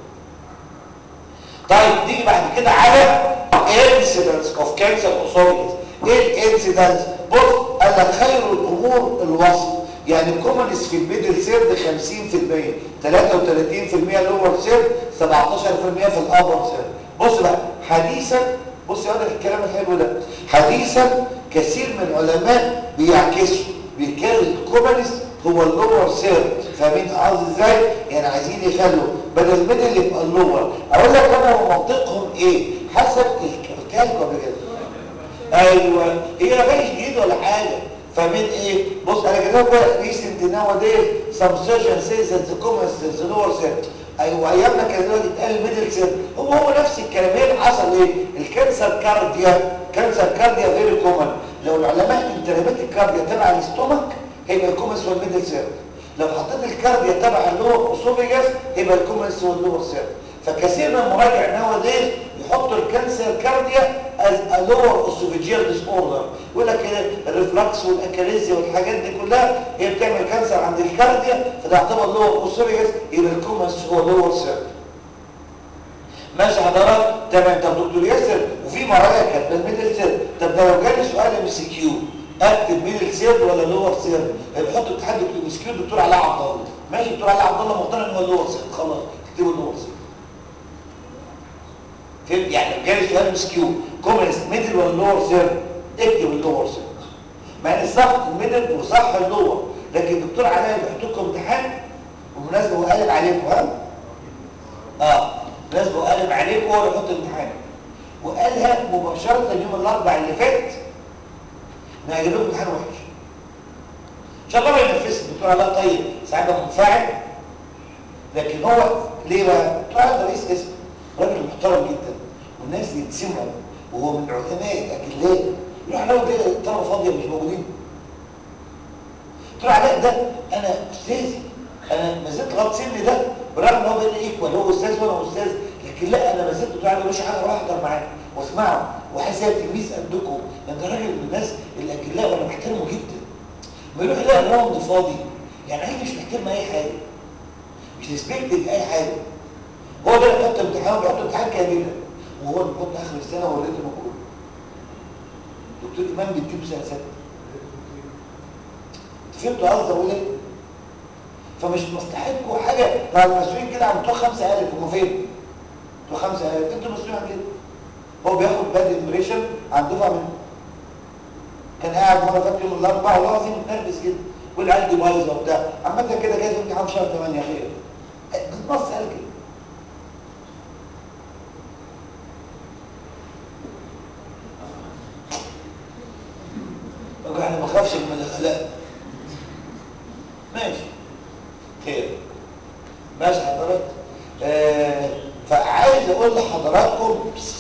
طيب نيجي بعد كده على incidence of cancer esophagus ايه الانسيدنس بص قال لك خير الامور الوصف يعني الكومنس في الميدل سيرد 50% 33% لور سيرد 17% في الابر سيرد بص بقى حديثا بص يا ولد الكلام الحلو ده حديثا كثير من العلماء بيعكسوا بيكال الكومنس هو اللور سيرد فاهمين قصدي ازاي يعني عايزين يخلوا بدل الميدل يبقى اللور اقول لك انا هو منطقهم ايه حسب الكلام قبل كده ايوه هي ما كانش جديد ولا حاجه فاهمين ايه بص انا كده بقى ريسنت ناو دايز سم سيرجن سيز ذا كومنس ذا لور سيرد ايوه ايامنا كان دلوقتي اتقال الميدل سيرد هو هو نفس الكلام ايه اللي حصل ايه الكانسر كارديا كانسر كارديا فيري كومن لو العلماء انتربت الكارديا تبع الاستومك هيبقى الكومنس هو الميدل سيرد لو حطيت الكارديا تبع اللور اسوفيجاس هيبقى الكومنس هو اللور سيرد فكثير من المراجع ناو دايز يحطوا الكانسر كارديا از ا لور اسوفيجيال ديس اوردر يقول لك الريفلكس والاكاليزيا والحاجات دي كلها هي بتعمل كانسر عند الكارديا فده يعتبر لور اسوفيجيال يبقى الكومنس هو لور سيرد ماشي حضرتك تمام طب دكتور ياسر وفي مراجع كاتبه الميدل سيرد طب ده لو جالي سؤال ام سي كيو اكتب ميدل سيرد ولا لور سيرد بحط امتحان دكتور ام سي كيو دكتور علاء عبد الله ماشي دكتور علاء عبد الله مقتنع ان هو لور سيرد خلاص اكتبه لور سيرد فهمت يعني لو جالي سؤال ام كيو كومنس ميدل ولا لور سيرد اكتب اللور سيرد مع ان الصح الميدل وصح اللور لكن الدكتور علاء بيحط لكم امتحان وبالمناسبه هو قلب عليكم ها اه بالمناسبه هو قلب عليكم هو اللي يحط الامتحان وقالها مباشره يوم الاربعاء اللي فات انا هجيب لكم امتحان وحش شاء الله ما ينفذش الدكتور علاء طيب ساعات بقى منفعل لكن هو ليه بقى؟ الدكتور علاء ده رئيس اسم راجل محترم جدا والناس يتسمعوا وهو من علماء الاجلاء يروح لو ده الطلبه فاضيه مش موجودين دكتور علاء ده انا استاذي انا ما زلت لغايه سني ده برغم ان هو بين ايكوال هو استاذ وانا استاذ لكن لا انا ما زلت دكتور علاء مش حاجه اروح احضر معاه واسمعه واحس ان تلميذ قدكم لان ده راجل من الناس الاجلاء وانا بحترمه جدا ما يروح يلاقي الراوند فاضي يعني عيل مش محترم اي حاجه مش ريسبكتنج اي حاجه هو ده اللي خدت امتحان بيحط امتحان كاملا وهو اللي بيحط اخر السنه وريته مقبول دكتور امام بيديله سنه سته فهمتوا قصدي اقول ايه؟ فمش مصلحتكم حاجه مع المسؤولين كده عم بتوع 5000 هم فين؟ بتوع 5000 انتوا مسؤولين عن كده هو بياخد باد امبريشن عن دفعه منه كان قاعد مره فاتت يوم الاربعاء والله العظيم متنرفز كده والعيال دي بايظه وبتاع عامه كده جاي في امتحان شهر 8 خير نص قال كده طب احنا ما بخافش من الاخلاق ماشي خير ماشي حضرتك آه فعايز اقول لحضراتكم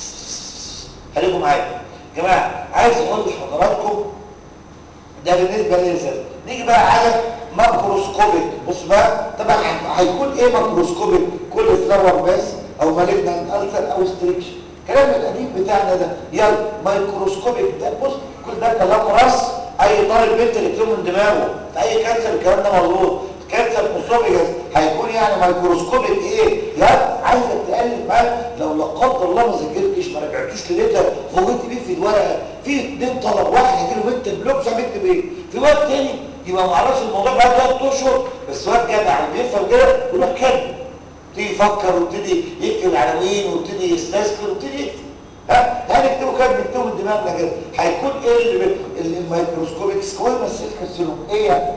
خليكم معايا يا جماعه عايز اقول لحضراتكم ده بالنسبه للانسان نيجي بقى على ماكروسكوبيك بص بقى طبعا هيكون ايه ماكروسكوبيك كل فلاور بس او مالجنان التر او ستريكشن الكلام القديم بتاعنا ده يلا مايكروسكوبيك ده بص كل ده كلام راس اي طالب بنت اللي من دماغه في اي كانسر الكلام ده مظبوط كانسر اسوفيجاس هيكون يعني مايكروسكوبيك ايه لا عايزك تقلب معاك لو لا قدر الله ما ذاكرتش ما رجعتوش لليتر فوجئت بيه في الورقه في اثنين طلب واحد هيجي له بنت بلوك مش عارف يكتب ايه في وقت تاني يبقى ما اعرفش الموضوع بعد ثلاث اشهر بس واد جدع وبيفهم كده يروح كاتب يبتدي يفكر ويبتدي يكتب العناوين ويبتدي يستذكر ويبتدي يكتب ها هنكتبه كده بنكتبه من دماغنا كده هيكون ايه الميكروسكوبيك سكوير بس الكارسينوم ايه يعني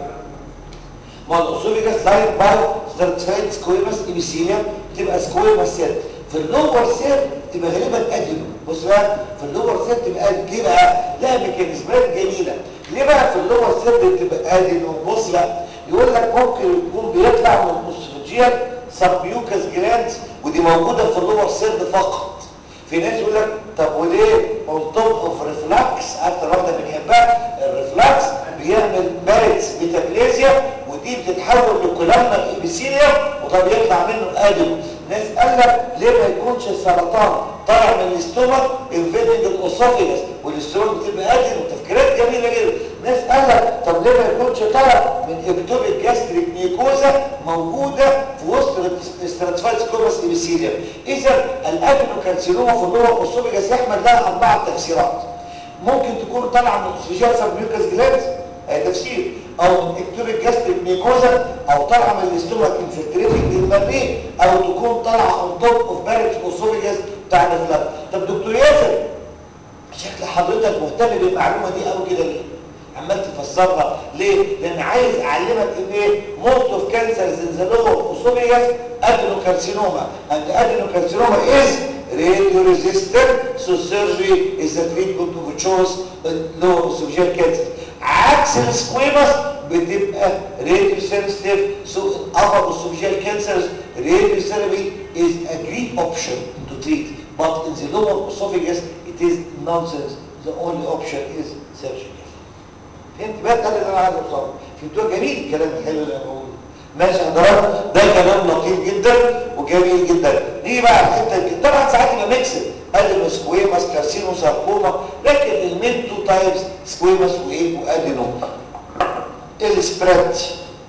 ما الاسوفيجاس لاين باي ستراتيفايد سكويمس ايبيثيليوم تبقى سكويمس سيل في اللور سيل تبقى غالبا ادينو بص بقى في اللور سيل تبقى ليه بقى لها ميكانيزمات جميله ليه بقى في اللور سيل بتبقى ادينو بص بقى يقول لك ممكن يكون بيطلع من الاسوفيجيال سبميوكاس جلاندز ودي موجوده في اللور سيل فقط في ناس يقول لك طب وليه اون توب اوف ريفلاكس اكتر واحده بنحبها الريفلاكس بيعمل بارتس ميتابليزيا ودي بتتحول لكولامنا ايبيثيليوم وطب يطلع منه ادم ناس قال لك ليه ما يكونش السرطان طالع من الاستومك انفيدنج الاسوفيجاس والاستومك بتبقى ادم وتفكيرات جميله جدا ناس قال لك طب ليه ما يكونش طالع من اكتوبيك جاستريك ميكوزا موجوده في وسط الاستراتيفايد سكوباس ايبيثيليوم اذا الادينوكارسينوما في اللور اسوفيجاس يحمل لها اربعه تفسيرات ممكن تكون طالعه من اسوفيجيال سبميوكاس جلاندز هي تفسير او من اكتوبيك جاستريك ميكوزا او طالعه من الاستومك انفلتريتنج للمريء او تكون طالعه اون توب اوف باركس اسوفيجاس بتاع الفلات طب دكتور ياسر شكل حضرتك مهتم بالمعلومه دي قوي كده ليه عمال تفسرها ليه لان عايز اعلمك ان ايه موست اوف كانسرز ان ذا لور اسوفيجاس ادينوكارسينوما and adenocarcinoma is radio resistant so surgery is the treatment of choice lower esophageal cancer عكس السكويمس بتبقى radio sensitive so in upper esophageal cancers radiotherapy is a great option to treat but in the lower esophagus it is nonsense the only option is surgery فهمت بقى ده اللي انا عايز اوصله فهمتوا جميل الكلام الحلو اللي انا بقوله ماشي حضرتك ده كلام لطيف جدا وجميل جدا نيجي بقى على الحته دي طبعا ساعات يبقى ميكسد ادينو سكويماس كارسينو ساركوما لكن المين تو تايبس سكويماس وايه وادينو السبريد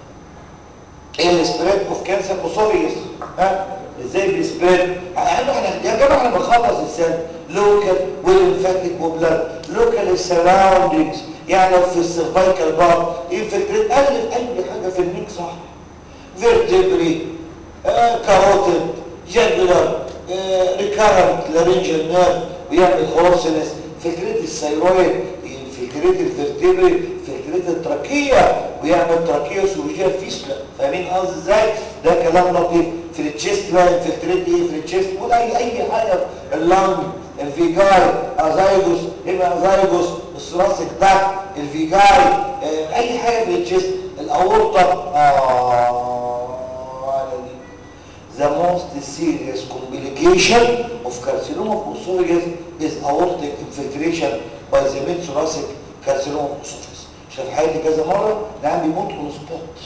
السبريد اوف كانسر اسوفيجس ها ازاي بيسبريد احنا احنا يا جماعه احنا بنخلص السنه لوكال والليمفاتيك وبلاد لوكال سراوندينجز يعني لو في السيرفايكال بار انفلتريت الف اي حاجه في النيك صح فيرتبري آه كاروتيد جاجولار آه ريكارنت لارنجال نيرف ويعمل هورسنس فكرة الثيرويد فكرة الفيرتبري فكرة التراكية ويعمل تراكية سوجيال فيسلا فاهمين قصدي ازاي ده كلام لطيف في التشيست بقى انفلتريت ايه في التشيست قول اي اي حاجه اللنج الفيجاي ازايجوس هيبقى ازايجوس الثراسك ده الفيجاي آه اي حاجه في التشيست الاورطه اه على دي the most serious complication of carcinoma of esophagus is aortic infiltration by the mid-thoracic carcinoma of esophagus شاف حياتي كذا مرة نعم بيموت اون سبوت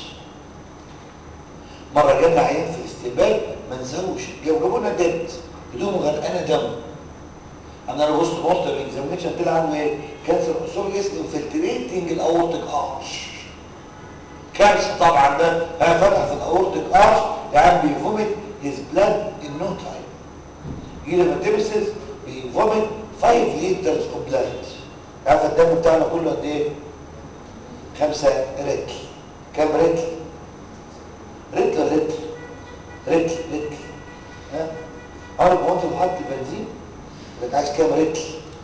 مرة جالنا عيان في الاستقبال ما نساوش جابوا لنا ديد بدون غرقانة دم انا لو بصت بوست باكزامينشن طلع عنده ايه كانسر اسوفيجس انفلتريتنج الاورتيك ارش كارثه طبعا ده فتح في الاورتيك ارش يعني بيفومت هيز بلاد ان نو تايم يجي لما تمسس بيفومت 5 لترز اوف بلاد عارف الدم بتاعنا كله قد ايه 5 رتل كام رتل رتل ولا رتل رتل رتل ها عارف هو انت محط البنزين انت عايز كام رتل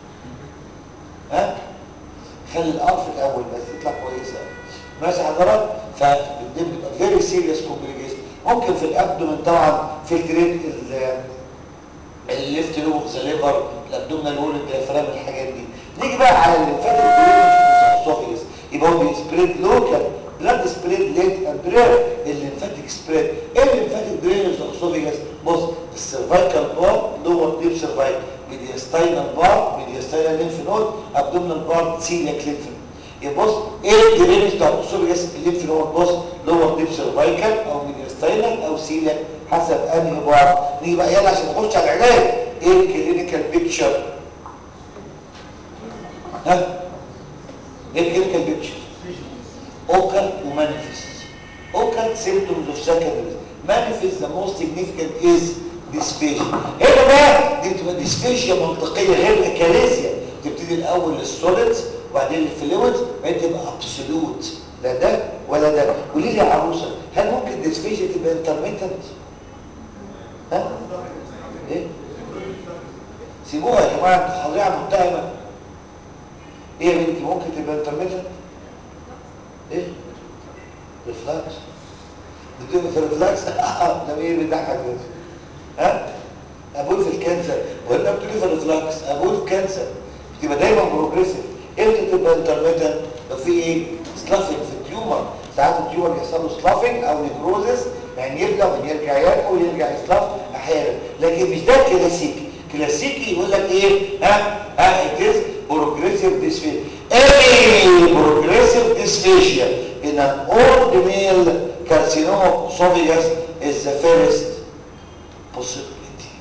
ها خلي الارف الاول بس يطلع كويسه ماشي حضرتك فبتبقى فيري سيريس كومبليكيشن ممكن في الابدومن طبعا فلتريت الليفت لوب ذا ليفر الابدومينال وول الديافرام الحاجات دي نيجي بقى على الليمفاتيك درينج اسوفيجس يبقى هو بيسبريد لوكال بلاد سبريد ليت اند رير الليمفاتيك سبريد ايه الليمفاتيك درينج اسوفيجس بص السيرفايكال بار لور ديب سيرفايكال ميدياستاينال بار ميدياستاينال ليمف نود ابدومينال بار سيلياك ليمف نود يبقى بص ايه الدرينج بتاع الاسوفيجس الليمف نود بص لور ديب سيرفايكال او ميدياستاينال او سيلياك حسب انهي بار نيجي بقى يلا عشان نخش على العلاج ايه الكلينيكال بيكتشر ها ايه الكلينيكال بيكتشر اوكال ومانيفست اوكال symptoms of secondary manifest the most significant is dysphagia هنا بقى دي بتبقى dysphagia منطقيه غير اكاليسيا تبتدي الاول للسوليدز وبعدين الفلويدز بعدين تبقى ابسولوت لا ده ولا ده قولي لي يا عروسه هل ممكن ديسفيجيا تبقى انترميتنت ها ايه سيبوها يا جماعه انتوا حاضرين متهمه ايه يا بنتي ممكن تبقى انترميتنت ايه ريفلاكس بتبقى في ريفلاكس ده ايه بيضحك ده ها ابول في الكانسر ولا بتقولي في الريفلاكس ابول في كانسر بتبقى دايما بروجريسيف امتى تبقى انترميتنت لو في ايه سلافنج في التيومر ساعات التيومر بيحصل له سلافنج او نيكروزس يعني يبلغ ويرجع ياكل ويرجع يسلف احيانا لكن مش ده كلاسيكي كلاسيكي يقول لك ايه ها ها اتس بروجريسيف ديسفيجيا ايه بروجريسيف ديسفيجيا in an old male carcinoma of esophagus is the first possibility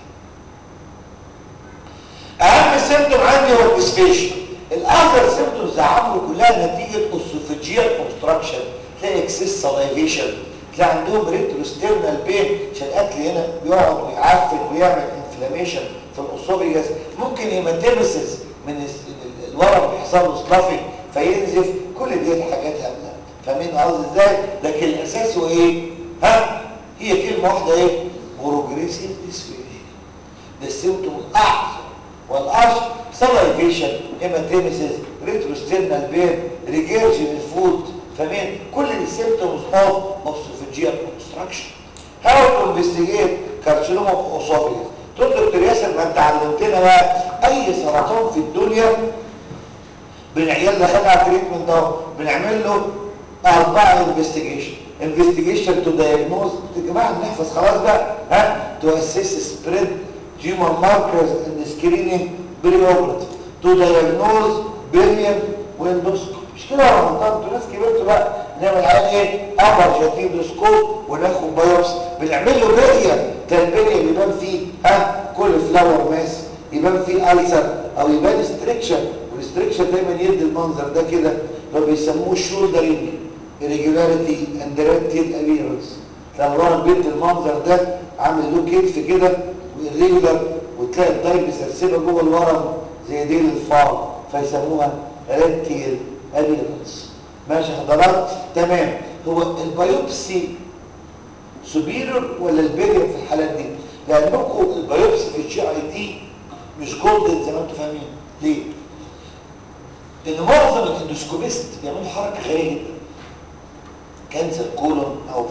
اهم سيمتوم عندي هو الديسفيجيا الاخر سيمتومز عمرو كلها نتيجه اسوفيجيال اوبستراكشن تلاقي اكسس سلايفيشن تلاقي عندهم ريتروستيرنال بين عشان الاكل هنا بيقعد ويعفن ويعمل انفلاميشن في الاسوفيجاس ممكن هيماتيمسيس من الورم بيحصل له سلافنج فينزف كل دي الحاجات هبله فاهمين قصدي ازاي لكن الاساس هو ايه ها هي كلمه واحده ايه بروجريسيف ديسفيجيا ده السيمتوم الاعظم والاشهر سلايفيشن هيماتيمسيس ريتروستيرنال بين ريجيرجن الفود فاهمين كل السيمتومز اوف اوسوفيجيال اوبستراكشن هاو تو انفستيجيت كارسينوما اوف اسوفيجيس تقول دكتور ياسر ما انت علمتنا بقى اي سرطان في الدنيا بنعيال دخلنا على التريتمنت ده بنعمل له اربعه انفستيجيشن انفستيجيشن تو دايجنوز يا جماعه بنحفظ خلاص بقى ها تو اسيس سبريد tumor markers and screening perioperative to diagnose billion واندوسكوب مش كده يا رمضان انتوا ناس كبرتوا بقى نعمل عليه ايه ابر جاتيدوسكوب وناخد بايوبس بنعمل له بليه كان البليه بيبان فيه ها كل فلاور ماس يبان فيه ألسر او يبان ستريكشن والستريكشن دايما يدي المنظر ده كده لو بيسموه شولدرنج irregularity and directed appearance لو الولد بيدي المنظر ده عامل له كتف كده والريجولار وتلاقي الدايب مسرسبه جوه الورم زي ديل الفار فيسموها ريتيل ابيرنس ماشي حضرات تمام هو البيوبسي سوبيرور ولا البيريور في الحالات دي لانكم البيوبسي في الجي اي تي مش جولدن زي ما انتم فاهمين ليه لان معظم الاندوسكوبيست بيعملوا حركه غريبه جدا كانسر كولون او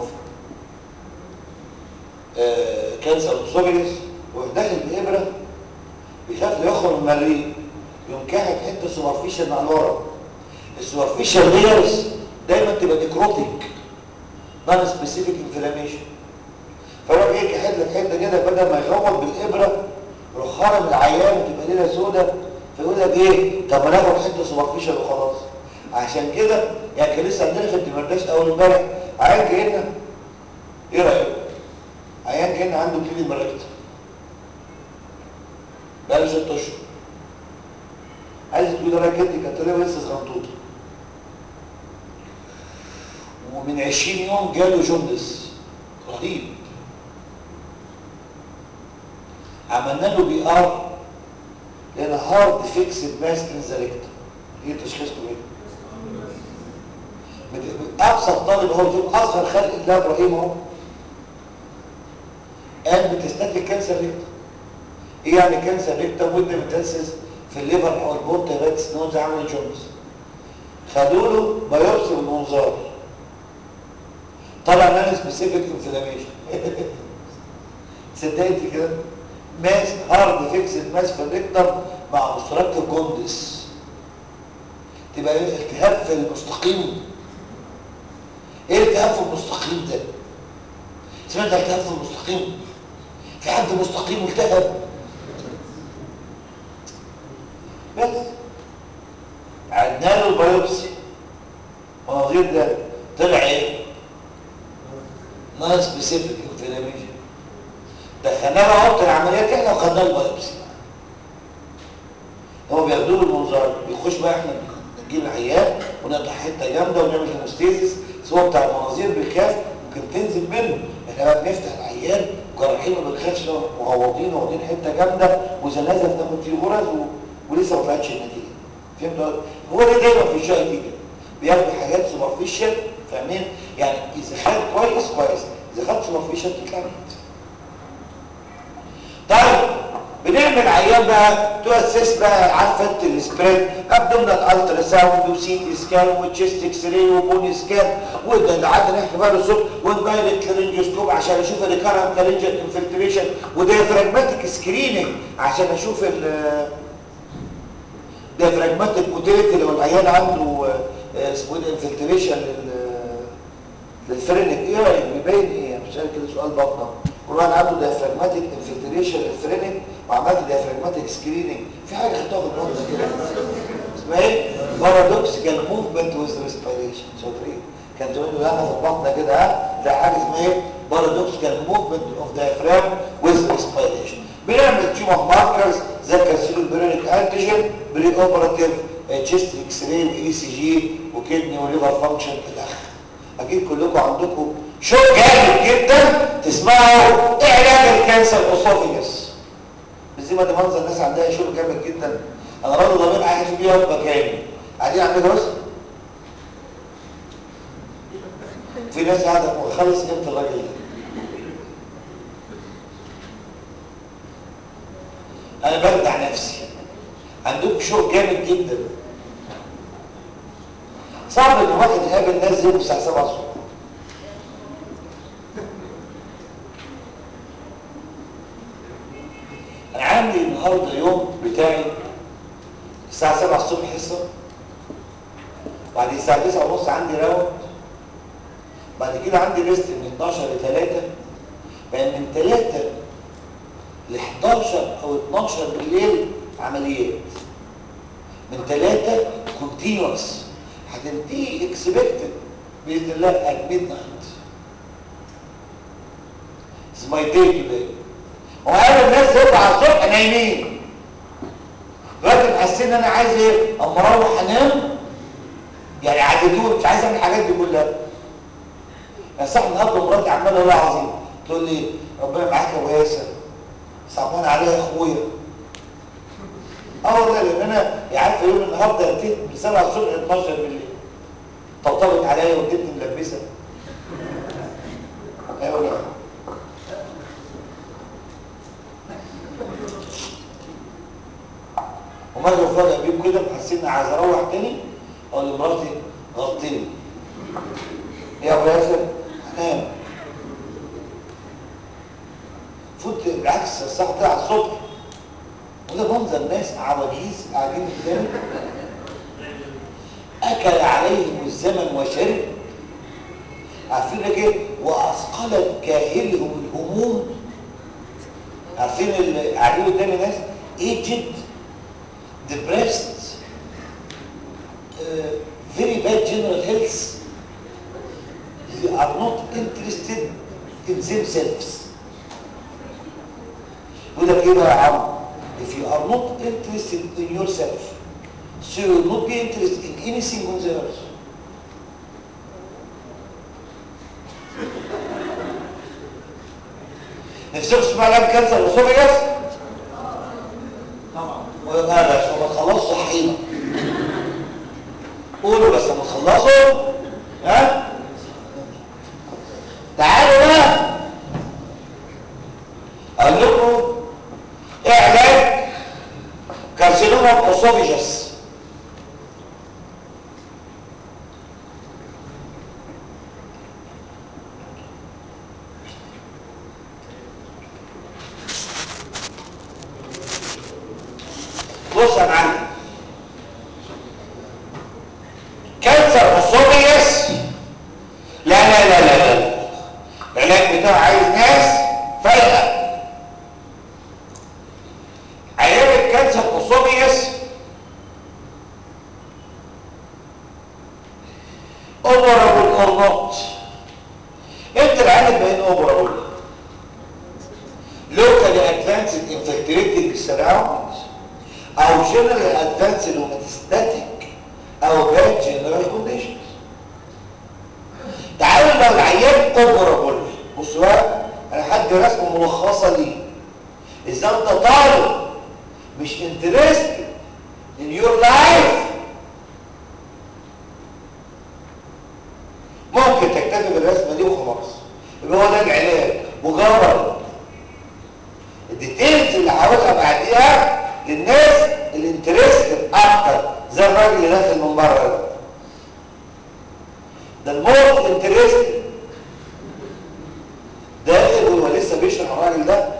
آه كانسر اسوفيجس وداخل بإبرة بيخاف لا يخرج من المريء يقوم كاحت حته سوبرفيشال مع الورم السوبرفيشال ليرز دايما تبقى نيكروتيك نون سبيسيفيك انفلاميشن فيروح جاي كحد لك حته كده بدل ما يغوط بالابره يروح خارم العيان وتبقى ليله سودة فيقول لك ايه طب ما ناخد حته سوبرفيشال وخلاص عشان كده يعني كان لسه عندنا في الدمرداش اول امبارح عيان جاي لنا ايه رايك عيان جاي لنا عنده كيلي مركز بقاله ست اشهر عايز تقول انا كنت كانت ليه لسه صغنطوطه ومن 20 يوم جاله جوندس رهيب عملنا له بي ار لان هارد فيكسد ماس ان ذا ريكتم ايه تشخيصه ايه؟ ابسط طالب هو يشوف اصغر خلق الله ابراهيم اهو قال بتستاتيك كانسر ريكتم ايه يعني كانسر ريكتم وده متاسس في الليفر او البورتا بات سنوز عامل جونز خدوا له بايوبسي بالمنظار طلع نان سبيسيفيك انفلاميشن صدقتي كده ماس هارد فيكسد ماس في الريكتم مع مسترات الجوندس تبقى ايه التهاب في المستقيم ايه التهاب في المستقيم ده سمعت التهاب في المستقيم في حد مستقيم التهب بس عدنا له البيوبسي مناظير ده طلع ايه ناقص سبيسيفيك انفلاميشن دخلنا له اوضه العمليات احنا وخدنا له البيوبسي هو بياخدوه بالمنظار بيخش بقى احنا نجيب العيان ونقطع حته جامده ونعمل هيموستيزيس هو بتاع المناظير بيخاف ممكن تنزل منه احنا بقى بنفتح العيان جراحين ما بنخافش مغوطين واخدين حته جامده وزلازل بناخد فيه غرز و... ولسه ما طلعتش النتيجه فهمت هو ده دايما في الشاي دي كده بياخدوا حاجات سوبرفيشال فاهمين يعني اذا خد كويس كويس اذا خد سوبرفيشال تطلع طيب بنعمل عيان بقى تو اسيس بقى عارفه السبريد ابدومينال الترا ساوند وسيتي سكان وتشيست اكس راي وبوني سكان وده قعدنا نحكي بقى الصبح ودايركت لارنجوسكوب عشان اشوف الريكارنت لارنجال انفلتريشن وديافراجماتيك سكريننج عشان اشوف ال ديافراجماتيك موتيليتي لو العيان عنده اسمه ايه انفلتريشن للفرينك ايه رايك بيبين ايه مش عارف كده سؤال بطنه كل واحد عنده ديافراجماتيك انفلتريشن للفرينك وعملت ديافراجماتيك سكريننج في حاجه خدتوها في النقطه كده اسمها ايه بارادوكسيكال موفمنت ويز ريسبيريشن شاطرين كان تقول له انا في البطن كده ها ده حاجه اسمها ايه بارادوكسيكال موفمنت اوف ديافراجم ويز ريسبيريشن بنعمل تيومر ماركرز زي كالسيلو برينيك انتيجين بري اوبراتيف تشيست اكس راي واي سي جي وكدني وليفر فانكشن الى اخره اكيد كلكم عندكم شو جامد جدا تسمعوا ايه علاج الكانسر اوسوفيجس بس ما ده منظر الناس عندها شغل جامد جدا انا راجل ضمير عايش بيه وجبه كامل قاعدين عندنا بس في ناس قاعده خلص قيمه الراجل ده انا بردع نفسي عندكم شغل جامد جدا صعب ان واحد يقابل ناس زي الساعه 7 الصبح انا عندي النهارده يوم بتاعي الساعه 7 الصبح حصه بعد الساعه 9 ونص عندي راوند بعد كده عندي ريست من 12 ل 3 بقى من 3 ل 11 او 12 بالليل عمليات من 3 كونتينوس هتنتهي اكسبكتد باذن الله at midnight It's my day today وقالوا الناس يطلع الصبح نايمين دلوقتي محسين ان انا عايز ايه اما اروح انام يعني عددوني مش عايز اعمل الحاجات دي كلها يا صاحبي النهارده مراتي عماله والله العظيم تقول لي ربنا معاك يا ابو ياسر صعبان عليا يا اخويا اه والله لان انا عارفه يوم النهارده انتهت من 7 الصبح ل 12 بالليل طبطبت عليا وادتني ملبسه ايوه ولا وما اجي افاجئ بيهم كده محسين اني عايز اروح تاني اقول لمراتي غطيني يا ابو ياسر هنام فوت بالعكس الساعه 9 الصبح وده منظر ناس عواجيز قاعدين قدامي اكل عليهم الزمن وشرب عارفين لك ايه واثقلت كاهلهم الهموم عارفين اللي قاعدين قدامي ناس ايجد depressed uh, very bad general health they are not interested in themselves يقول لك ايه بقى يا عم if you are not interested in yourself so you will not be interested in anything on the earth نفسك تسمع لك كانسر اسوفيجاس طبعا ولا عشان ما تخلصوا صحينا قولوا بس لما تخلصوا ها تعالوا بقى اقول لكم ايه علاج كارسينوما اسوفيجاس بص يا معلم كانسر اسوفيجاس لا لا لا لا لا العلاج بتاعه عايز ناس فايقه عيان الكانسر اسوفيجاس اوبرابل اور نوت انت العيان بين اوبرابل locally advanced infiltrating surroundings او generally advanced metastatic او bad general conditions تعالوا لو العيان اوبرابل بصوا بقى انا حد رسمه ملخصه ليه اذا انت طالب مش interested in your life ممكن تكتفي بالرسمه دي وخلاص يبقى هو ده العلاج مجرد الديتيلز اللي هقولها بعديها للناس الانترستد اكتر زي الراجل اللي داخل من بره ده ده الموت انترستد داخل هو لسه بيشرح الراجل ده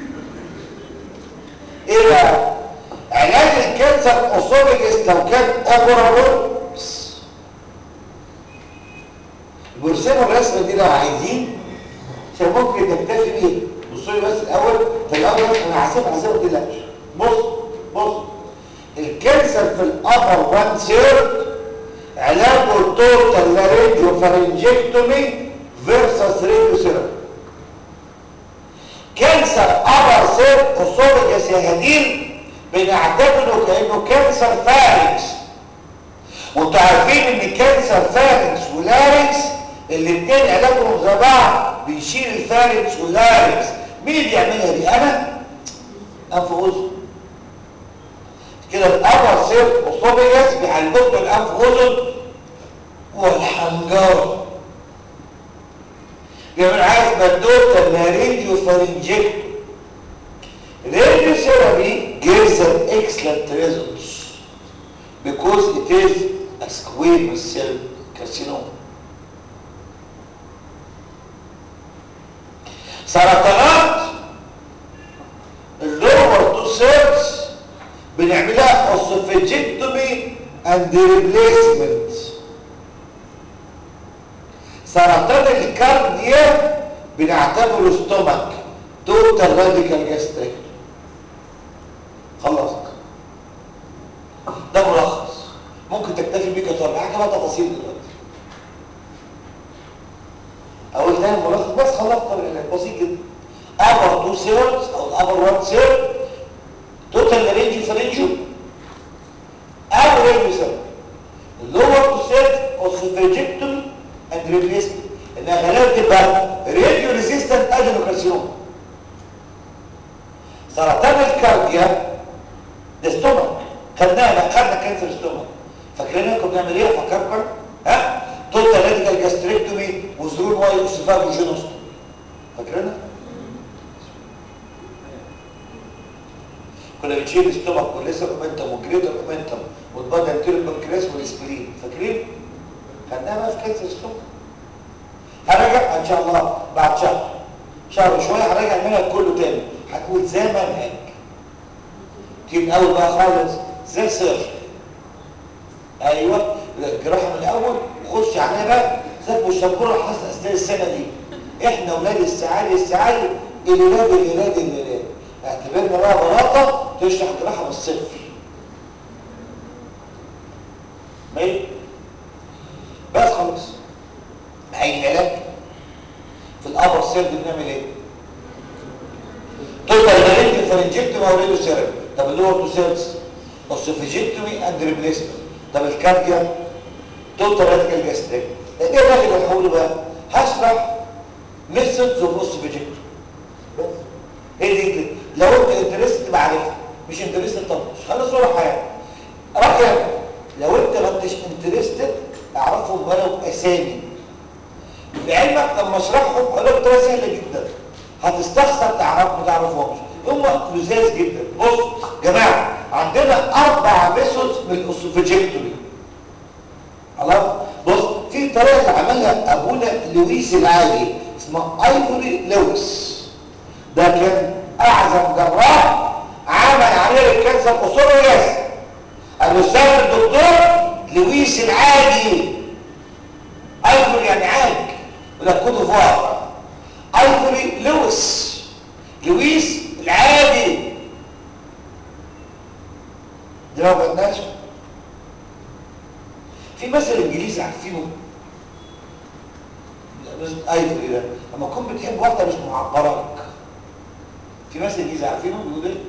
ايه بقى علاج الكانسر اسوفيجس لو كان اوبرابل بيرسموا الرسمه دي لو عايزين عشان ممكن تكتفي بيها بصوا لي بس الاول في الاول انا هحسبها هحسبها ما تقلقش بص بص الكانسر في الابر وان سيرد علاجه توتال لارنجو فارنجكتومي فيرسس راديو سيرم كانسر ابر سيرد اسوفيجس يا هديل بنعتبره كانه كانسر فارنكس وانتوا عارفين ان كانسر فارنكس ولارنكس الاثنين علاجهم زي بعض بيشيل الفارنكس واللارنكس مين اللي بيعملها دي انا انف واذن كده الابر سير اسوفيجاس بيعالجوك بالانف واذن والحنجره بيعمل عايز بدوت لارينجيو فارنجيكتو radiotherapy gives an excellent results because it is a squamous cell carcinoma سرطانات اللور تو سيلز بنعملها اوسوفيجيكتومي اند ريبليسمنت سرطان الكارديا بنعتبره ستومك توتال راديكال جاستريك خلصت ده ملخص ممكن تكتفي بيه كطالب حاجه بقى تفاصيل دلوقتي اقول تاني ملخص بس خلصت العلاج بسيط جدا ابر تو سيلز او الابر وان سيل توتال رينج فرنجو او رينج سيل اللور تو سيل اوسوفيجيكتومي اند ريبليسمنت انها غالبا تبقى راديو ريزيستنت ادينوكارسينوما سرطان الكارديا ده ستومك خدناها خدنا كانسر ستومك فاكرين كنا بنعمل ايه فكركم ها توتال راديكال جاستريكتومي وزرون واي اوسيفاجو جينوستومي فاكرينها كنا بنشيل الستومك والليسر اومنتم والجريتر اومنتم والبادر انتيريور بانكرياس والسبلين فاكرين خدناها بقى في كانسر ستومك هرجع ان شاء الله بعد شهر شهر وشويه هرجع المنهج كله تاني هتقول زي منهج تجيب الاول بقى خالص زي السيرجري ايوه الجراحه من الاول وخش عليها بقى تبقوا الشبوره اللي حصل اثناء السنه دي احنا اولاد السعادة السعادة الولاد الولاد الولاد اعتبرنا بقى بلاطه تشرح جراحه بالصفر ماشي بس خلاص هيجي العلاج في الابر سيرد بنعمل ايه توتال جارنتي فرنجكتومي اوريدو سيرم طب اللور تو سيرز اوسوفيجكتومي اند ريبليسمنت طب الكارديا توتال راديكال جاستريك ايه الراجل اللي هقوله بقى هشرح ميثودز اوف اوسوفيجكتومي بس هي دي لو انت انترست تبقى عارفها مش انترست طنش خلاص ولا حاجه رايك لو انت ما انتش انترستد اعرفهم ولو اسامي لعلمك لما اشرحهم هقول بطريقه سهله جدا هتستخسر تعرف ما تعرفهمش هم لزاز جدا بص جماعه عندنا اربع ميثودز من الاوسوفيجكتومي خلاص بص في طريقه اللي عملها ابونا لويس العالي اسمها ايفوري لويس ده كان اعظم جراح عمل عمليه الكانسر اسورياس الاستاذ الدكتور لويس العاجي ايفوري يعني عاج ولا كوت ديفوار ايفوري لويس لويس العادي دي ما قلناش في مثل انجليزي عارفينه ايفوري ده لما تكون بتحب واحده مش معبراك في مثل انجليزي عارفينه بيقول ايه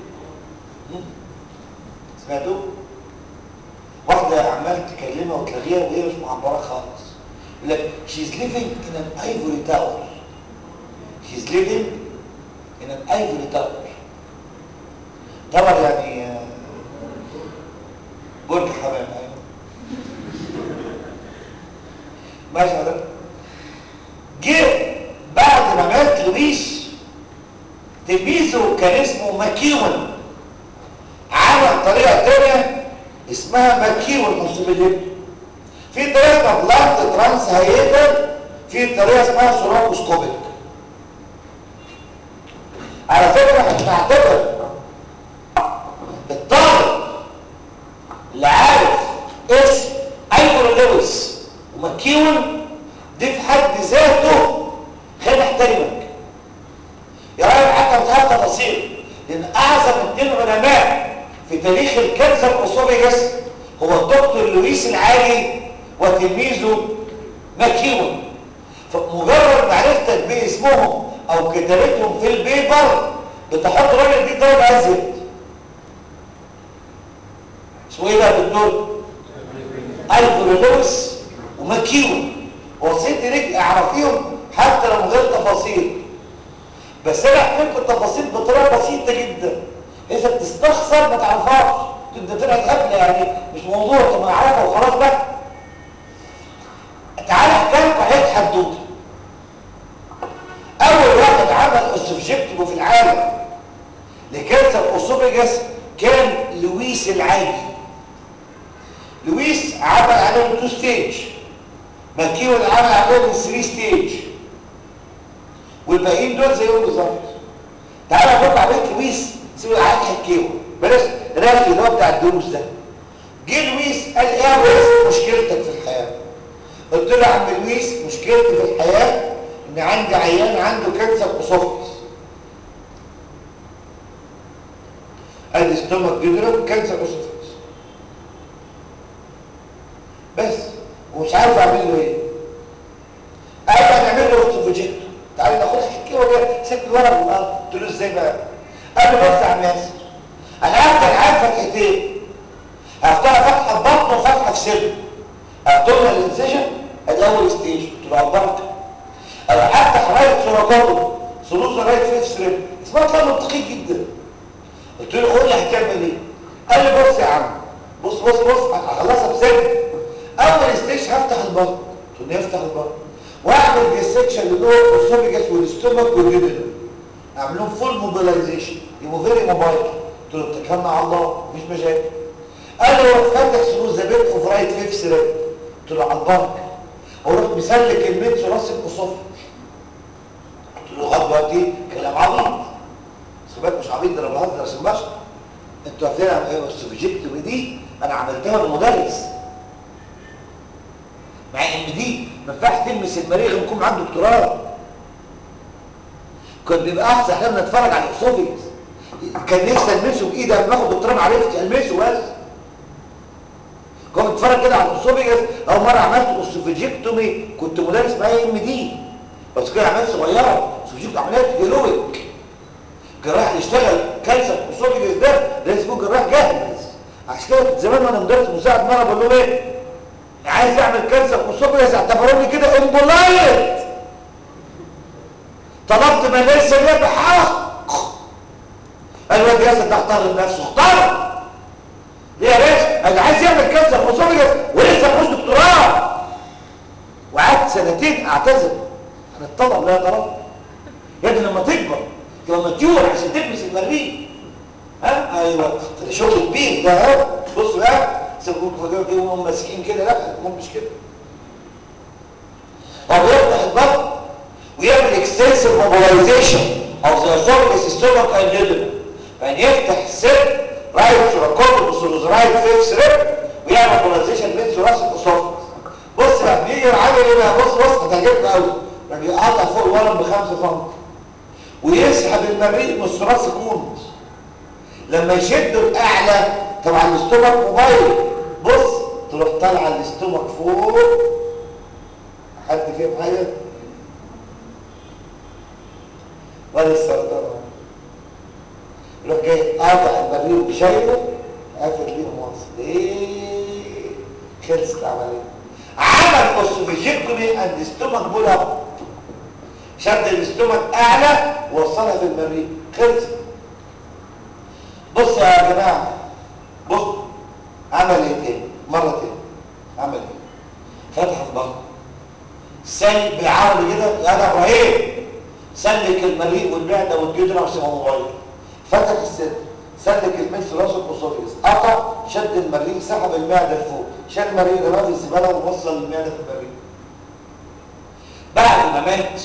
سمعتوه واحده عمال تكلمها وتلغيها وهي مش معبراك خالص يقول لك she's living in an ivory tower she's living in an ivory tower tower يعني برج حمام ايوه ماشي حضرتك جه بعد ما مات لويس تلميذه كان اسمه ماكيون عمل طريقه تانية اسمها ماكيون اوسيبيليتي في طريقه اسمها بلانت ترانس هايدر في طريقه اسمها سوراكوسكوبيك على فكره هنعتبر الطالب اللي عارف اسم ايفور لويس وماكيون دي في حد ذاته خلينا نحترمك يا راجل حتى مش عارف تفاصيل لان اعظم اثنين علماء في تاريخ الكانسر اسوفيجاس هو الدكتور لويس العالي وتلميذه ماكيون فمجرد معرفتك باسمهم او كتابتهم في البيبر بتحط راجل دي درجه ازيد اسمه ايه بقى الدكتور ايفور لويس وماكيون وصيت رجل اعرفيهم حتى لو من غير تفاصيل بس انا احكي لكم التفاصيل بطريقه بسيطه جدا اذا بتستخسر ما تعرفهاش انت طلعت قبل يعني مش موضوع انت ما عارفها وخلاص بقى تعالى احكي لكم حته حدوته اول واحد عمل اوسوفجكتيف في العالم لكانسر اوسوفيجاس كان لويس العاجي لويس عمل عليهم تو ستيج ماكيون عمل عليهم 3 ستيج والباقيين دول زيهم بالظبط تعالى نقول عمليه لويس سيبوا عادي حكيهم بلاش رافي اللي هو بتاع الدروس ده جه لويس قال ايه يا لويس مشكلتك في الحياه قلت له يا عم لويس مشكلتي في الحياه ان عندي عيان عنده كانسر اسوفجس ادي ستومك جدرا كانسر اسوفجس بس ومش عارف اعمل له ايه قال هنعمل له اوستوفيجيكتو تعالى ناخدها حكي وجه سبت الورق والارض قلت له ازاي بقى قال له بص يا عم ياسر انا هفتح عارف فتحتين هفتحها فتحه في بطنه وفتحه في صدره هفتحها الانسجن ادي اول ستيج قلت له على البركه انا هفتح رايت سوراكوتو ثلوث رايت فيف ستريب اسمها طلب منطقي جدا قلت له قول لي هتعمل ايه قال لي بص يا عم بص بص بص هخلصها بسجن اول ستيج هفتح البطن قلت له يفتح البطن واعمل ديسكشن للور اسوفيجاس والاستومك والجدر اعمل لهم فول موبيلايزيشن يبقوا فيري موبايل قلت له اتكلنا على الله مش مشاكل قال لي روح فاتح ثلوث ذا بيت اوف رايت فيف ستريب قلت له على البركه وروح مسلك الميت ثلاثي الاسوفيج قلت له لغايه دلوقتي كلام عبيط خباك مش عبيط ده انا بهزر عشان بشر انتوا عارفين ايه السوفيجكتومي دي انا عملتها بالمدرس مع ان دي ما ينفعش تلمس المريء يكون معاك دكتوراه كنت بيبقى احسن احنا بنتفرج على الاسوفيس كان نفسي المسه بايدي قبل ما اخد دكتوراه ما عرفتش المسه بس كنت بتفرج كده على الاسوفيس اول مره عملت اسوفيجيكتومي كنت مدرس معايا ام دي بس كده عمليه صغيره اسوفيجيكتومي عمليه هيرويك جراح يشتغل كانسر اسوفيجيس ده لازم يكون جراح جاهز عشان كده كنت زمان وانا مدرس مساعد مره بقول لهم ايه عايز اعمل كانسر اسوفيجيس اعتبروني كده امبولايت طلبت من ليس لي بحق الواد ياسر ده اختار لنفسه اختار ليه يا باشا انا عايز يعمل كانسر اسوفيجيس ولسه مفيش دكتوراه وقعدت سنتين اعتذر عن الطلب لا طلب يا ابني لما تكبر تبقى ماتيور عشان تلبس المريء ها ايوه ده شغل كبير ده ها بص بقى سيبوك فجاه كده وهم ماسكين كده لا هم مش كده هو بيفتح البطن ويعمل اكستنسيف موبيلايزيشن اوف ذا اسوفيجس ستومك اند ليدر يعني يفتح السر رايت سوراكوت رايت فيفس ريب ويعمل موبيلايزيشن بين ثوراسيك اسوفيجس بص بقى بيجي عامل ايه بقى بص بص هتعجبك قوي يعني يقطع فوق الورم ب 5 سم ويسحب المريء من الثراسيك كونز لما يشدوا الاعلى طبعا الاستومك موبايل بص تروح طالعه الاستومك فوق حد فيهم حاجه ولا السرطان يروح جاي قاطع المريء وشايله قافل ليه مواصل ايه خلصت العمليه عمل اسوفيجيكتومي اند ستومك بول اب شد الاستومك اعلى ووصلها في المريء خلص بص يا جماعه بص عمل ايه تاني مره تاني عمل ايه فتح البطن سلك بالعربي كده يا ده ابراهيم سلك المريء والمعده والجدرة وسمه موبايل فتح الصدر سلك المثل راسه الاسوفيس قطع شد المريء سحب المعده لفوق شال المريء رماه في الزباله ووصل المعده في المريء بعد ما مات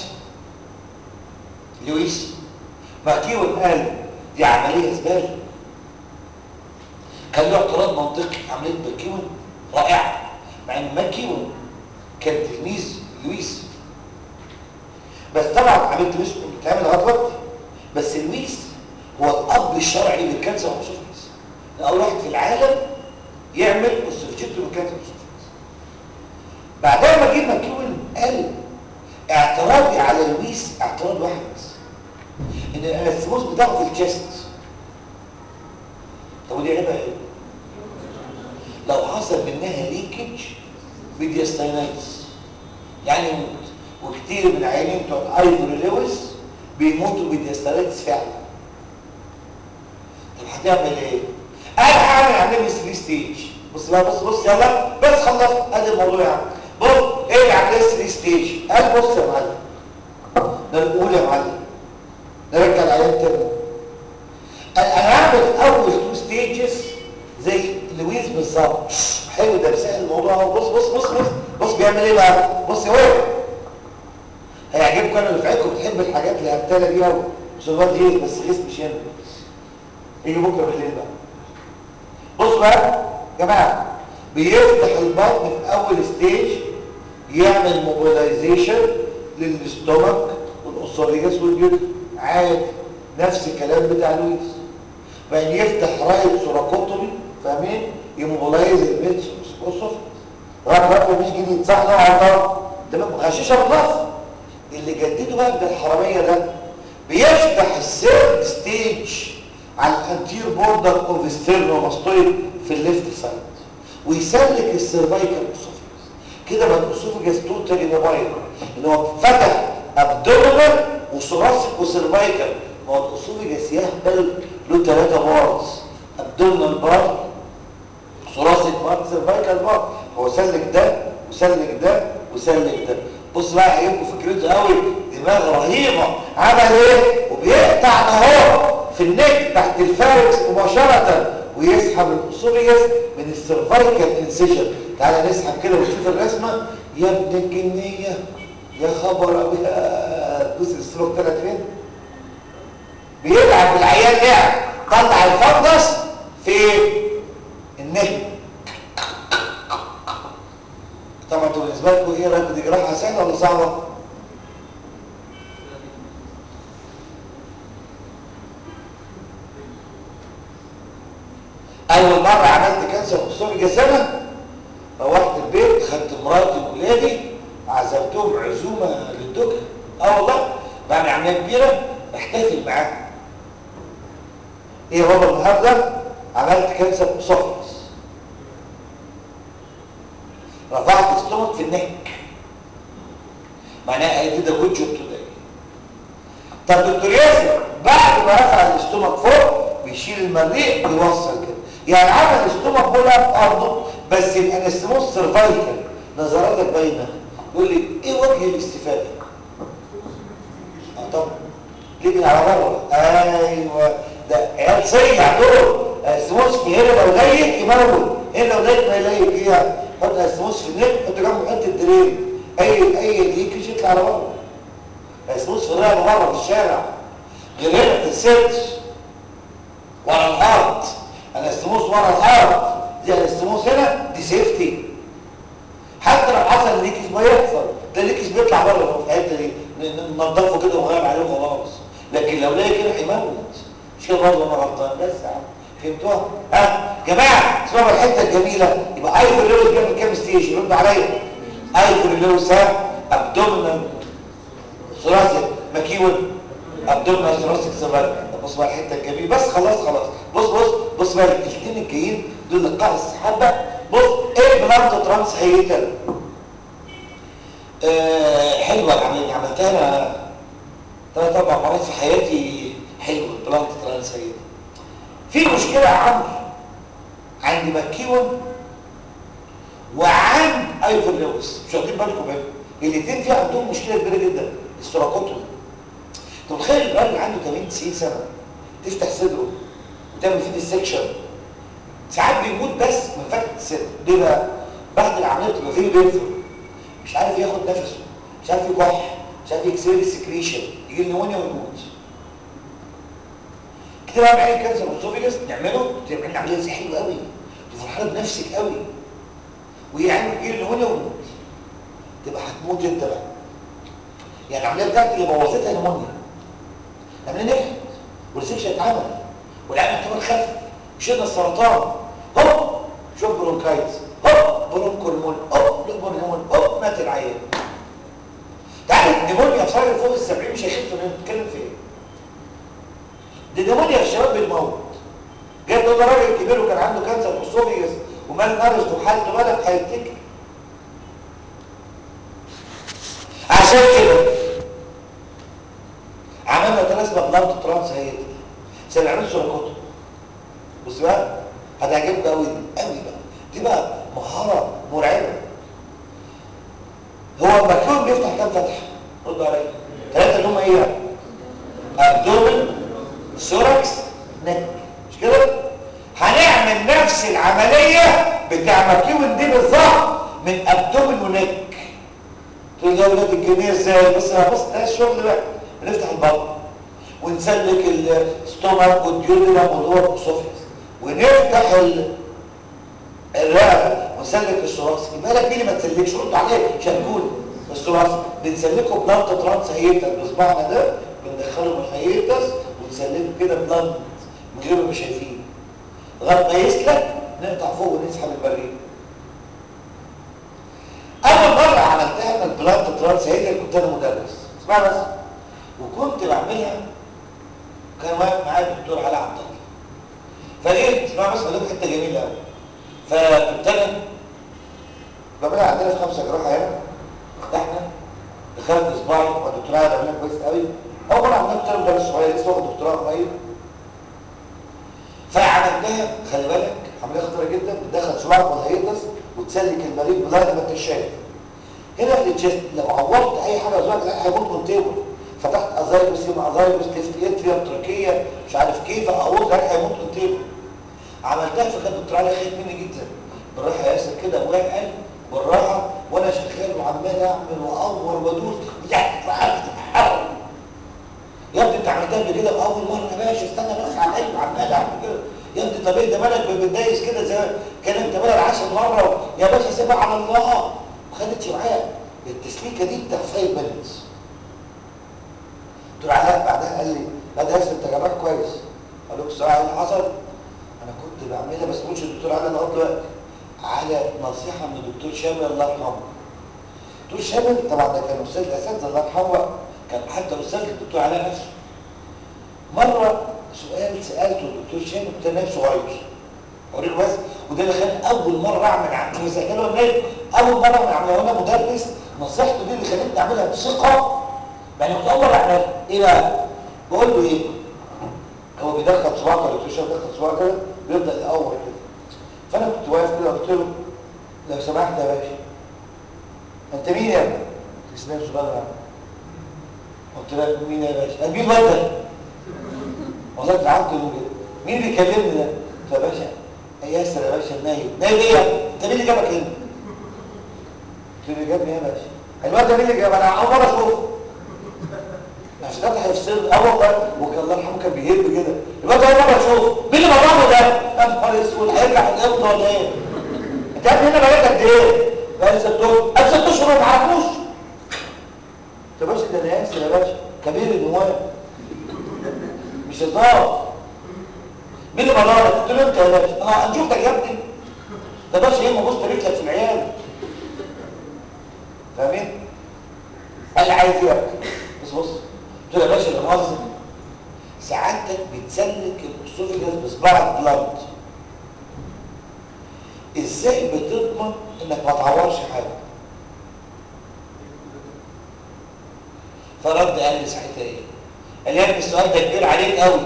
لويس ماكيون قال دي عمليه زباله كان له اعتراض منطقي عمليه ماكيون رائعه مع ان ماكيون كان تلميذ لويس بس طبعا عمليه لويس بتتعمل لغايه دلوقتي بس لويس هو الاب الشرعي للكانسر اوسوفيس اول واحد في العالم يعمل اوسوفيجيتو من كانسر اوسوفيس بعدها ما جه ماكيون قال اعتراضي على لويس اعتراض واحد بس ان الانستموس بتاعه في الجست طب ودي عيبها ايه لو حصل منها ليكج بديستاينايتس يعني يموت وكتير من عيانين بتوع ايفوري لويس بيموتوا بديستاينايتس فعلا طب هتعمل ايه قال هعمل عندنا 3 ستيج بص بقى بص بص يلا بس خلصت ادي الموضوع يا عم بص ايه اللي عندنا 3 ستيج قال بص يا معلم ده نقول يا معلم نرجع العيان تاني انا هعمل اول تو ستيجز زي لويس بالظبط حلو ده بسهل الموضوع اهو بص بص بص بص بص بيعمل ايه بقى بص هو هيعجبكم انا اللي في عينكم بتحب الحاجات اللي هبتلى دي قوي مش الواد غيث بس غيث مش هنا يجي بكره بالليل بقى بص بقى يا جماعه بيفتح البطن في اول ستيج يعمل موبيلايزيشن للاستومك والاسوفيجاس والجلد عادي نفس الكلام بتاع لويس بقى يفتح رايت سوراكوتومي فاهمين يموبلايز الميتش اسوفيجاس رقم رقم مش جديد صح نوع عطار تمام غشيشه بالنص اللي جدده بقى ابن الحراميه ده بيفتح السيرد ستيج على الانتير بوردر اوف ستيرنوماستويد في الليفت سايد ويسلك السيرفايكال اسوفيجاس كده بقى الاسوفيجاس توتالي موبايل ان هو فتح ابدومينال وثوراسيك وسيرفايكال ما هو الاسوفيجاس يهبل له ثلاثه بارتس ابدومينال بارت ثوراسيك بارت سيرفايكال بارت هو سلك ده وسلك ده وسلك ده بص بقى هيبقوا فكرته قوي دماغ رهيبه عمل ايه وبيقطع اهو في النك تحت الفاركس مباشره ويسحب الاسوفيجاس من السيرفايكال انسيجن تعالى نسحب كده ونشوف الرسمه يا ابن الجنيه يا خبر ابيض بص الستروك طلعت فين بيلعب العيال لعب قطع الفندس في النهر طبعا انتوا بالنسبه لكم ايه رايك دي جراحه سهله ولا صعبه اول مره عملت كانسر اسوفيجا سنه روحت البيت خدت مراتي وولادي عزمتهم عزومه للدكتور اه والله بعمل عمليه كبيره احتفل معاهم ايه يا بابا النهارده عملت كانسر اسوفيجس رفعت ستومك في النك معناها ايه ده جود جوب توداي طب دكتور ياسر بعد ما رفع الاستومك فوق بيشيل المريء ويوصل كده يعني عمل الاستومك بول اب ارضه بس الانستموس سيرفايكال نظراتك باينه يقول لي ايه وجه الاستفاده اه طبعا ليه على بره ايوه ده عيال صيع دول الانستموس في هنا لو ضيق يموت هنا لو ضيق ما يلاقي فيها حط الانستموس في النك حط جنبه حته درين اي اي ليكج يطلع على بره الانستموس في الرقبه بره في الشارع غير هنا في السيرش ورا الارض الانستموس ورا الارض دي الانستموس هنا دي سيفتي حتى لو حصل ليكج ما يحصل ده الليكج بيطلع بره في الحته دي ننضفه كده ونغير عليه وخلاص لكن لو لقى كده هيموت مش كده برضه انا غلطان بس يا عم فهمتوها ها جماعه اسمعوا الحته الجميله يبقى ايفور لويس بيعمل كام ستيج يرد عليا ايفور لويس ها ابدومينال ثلاثي مكيون ابدومينال ثلاثي سيرفايكال بص بقى الحته الجميله بس خلاص خلاص بص بص بص بقى الاثنين الجايين دول لقاء السحابه بص ايه بلانت ترانس هيتل آه حلوه العمليه عملتها انا ثلاث اربع مرات في حياتي حلوه البلانت ترانس هيتل في مشكله يا عمرو عند مكيون وعند ايفور لويس مش واخدين بالكم منه الاثنين فيها عندهم مشكله كبيره جدا استراكوتومي انت متخيل الراجل عنده 80 90 سنه تفتح صدره وتعمل فيه السكشن ساعات بيموت بس من فتحه الصدر ليه بقى بعد العمليه بتبقى فيه بينفر مش عارف ياخد نفسه مش عارف يكح مش عارف يكسر السكريشن يجي النمونيا ويموت كده بقى معايا كانسر اسوفيجس نعمله تعمل لنا عمليه حلوه قوي تفرحنا بنفسك قوي ويعني يجي النمونيا ويموت تبقى هتموت انت بقى يعني العمليه بتاعتي اللي بوظتها نمونيا العمليه نجحت والسكشن اتعمل والعمل احتمال خف وشلنا السرطان هوب شوف برونكايتس هوب برونكولمون هوب لوبرنمون هوب مات العيان تعرف النمونيا في راجل فوق ال 70 مش هيخف منه بتتكلم في ايه؟ دي نمونيا الشباب بتموت جاب ده راجل كبير وكان عنده كانسر اسوفيجس ومال نرفز وحالته بدأ هيتكل عشان كده عملنا ثلاث بلانت ترانس هيتل سمعنا سرقته بص بقى هتعجبك قوي دي قوي بقى دي بقى مهاره مرعبه هو المكيون بيفتح كام فتحه رد عليا ثلاثه اللي هم ايه ابدومن سوركس نك مش كده هنعمل نفس العمليه بتاع مكيون دي بالظبط من ابدومن ونك تقول لي يا ولاد الجميع ازاي بص بص ده الشغل بقى بنفتح البطن ونسلك الستومك والديودنم واللور اسوفيس ونفتح الرقبه ونسلك الثراس يبقى لك مين اللي ما تسلكش رد عليه شاركوني الثراس بنسلكه بلانت ترانس هيتس بصبعنا ده بندخله من الهيتس ونسلكه كده بلانت من غير ما شايفين لغايه ما يسلك نقطع فوق ونسحب البريد اول مره عملتها من البلانت ترانس هيتس كنت انا مدرس اسمع بس وكنت بعملها كان واقف معايا الدكتور علاء عبد الله فجيت اسمع بس لكم حته جميله قوي فكنت انا بعملها عندنا في خمسه جراحه هنا فتحنا دخلت اصبعي والدكتور علاء عملها كويس قوي اول مره عملتها كنت انا مدرس صغير لسه واخد دكتوراه قريب فعملتها خلي بالك عمليه خطيره جدا بتدخل صباعك والهيدس وتسلك المريض لغايه ما انت شايف هنا في الجسم لو عورت اي حاجه صباعك هيموت من تيبل فتحت ازايبس يوم ازايبس ليفت اتريوم تركيه مش عارف كيف اقول لك هيموت من تيبل عملتها فكان الدكتور علي خايف مني جدا بالراحه ياسر كده واقع بالراحه وانا شغال وعمال اعمل واور وادوس يا ابني انت عملتها قبل كده اول مره يا باشا استنى بس على القلب عمال اعمل كده يا ابني طب ايه ده مالك بتدايس كده زي كان انت مالك 10 مره يا باشا سيبها على الله ما خدتش معايا التسليكه دي بتاع 5 مينتس قلت له علاء بعدها قال لي بعدها انت جربت كويس قال له السؤال اللي حصل انا كنت بعملها بس مش الدكتور علاء لغايه دلوقتي على نصيحه من الدكتور شامل الله يرحمه الدكتور شامل طبعا ده كان استاذ الاساتذه الله يرحمه كان حتى استاذ الدكتور علاء نفسه مره سؤال سالته الدكتور شامل كنت نايم صغير اوريك بس وده اللي خلاني اول مره اعمل عمليه بسجله النايم اول مره اعمل عمليه وانا مدرس نصيحته دي اللي خلتني اعملها بثقه يعني كنت اول مره اعملها ايه بقى بقول له ايه هو بيدخل صباعه كده الدكتور شامل بيدخل صباعه كده بيبدا يقور كده فانا كنت واقف كده قلت له لو سمحت يا باشا انت مين يا ابني؟ اسمه صغير يعني قلت له مين يا باشا؟ قال مين الواد ده؟ والله اتعبت له كده مين بيكلمني ده؟ قلت له يا باشا ياسر يا باشا نايم نايم ايه يا ابني؟ انت مين اللي جابك هنا؟ قلت له اللي جابني يا باشا الواد ده مين اللي جابك؟ انا اول مره اشوفه عشان ده هيفصل اه والله وكان الله يرحمه كان بيهب كده الواد ده اول مره اشوفه مين اللي بابا ده؟ يا نهار اسود هيرجع الامضى ولا ايه؟ انت يا ابني هنا بقالك قد ايه؟ بقالي ست اشهر قال ست اشهر ما تعرفوش يا باشا ده انا ياسر يا باشا كبير النواب مش هزار مين اللي بدارك؟ قلت له انت يا باشا اه انا شفتك يا ابني ده باشا ايه ما بص رجلك في العيال فاهمين؟ قال لي عايز ايه يا ابني؟ بص بص قلت له يا باشا لا مؤاخذه سعادتك بتسلك الاسوفيجاس بصباعك بلانت ازاي بتضمن انك ما تعورش حاجه فرد قال لي ساعتها ايه قال لي يا ابني السؤال ده كبير عليك قوي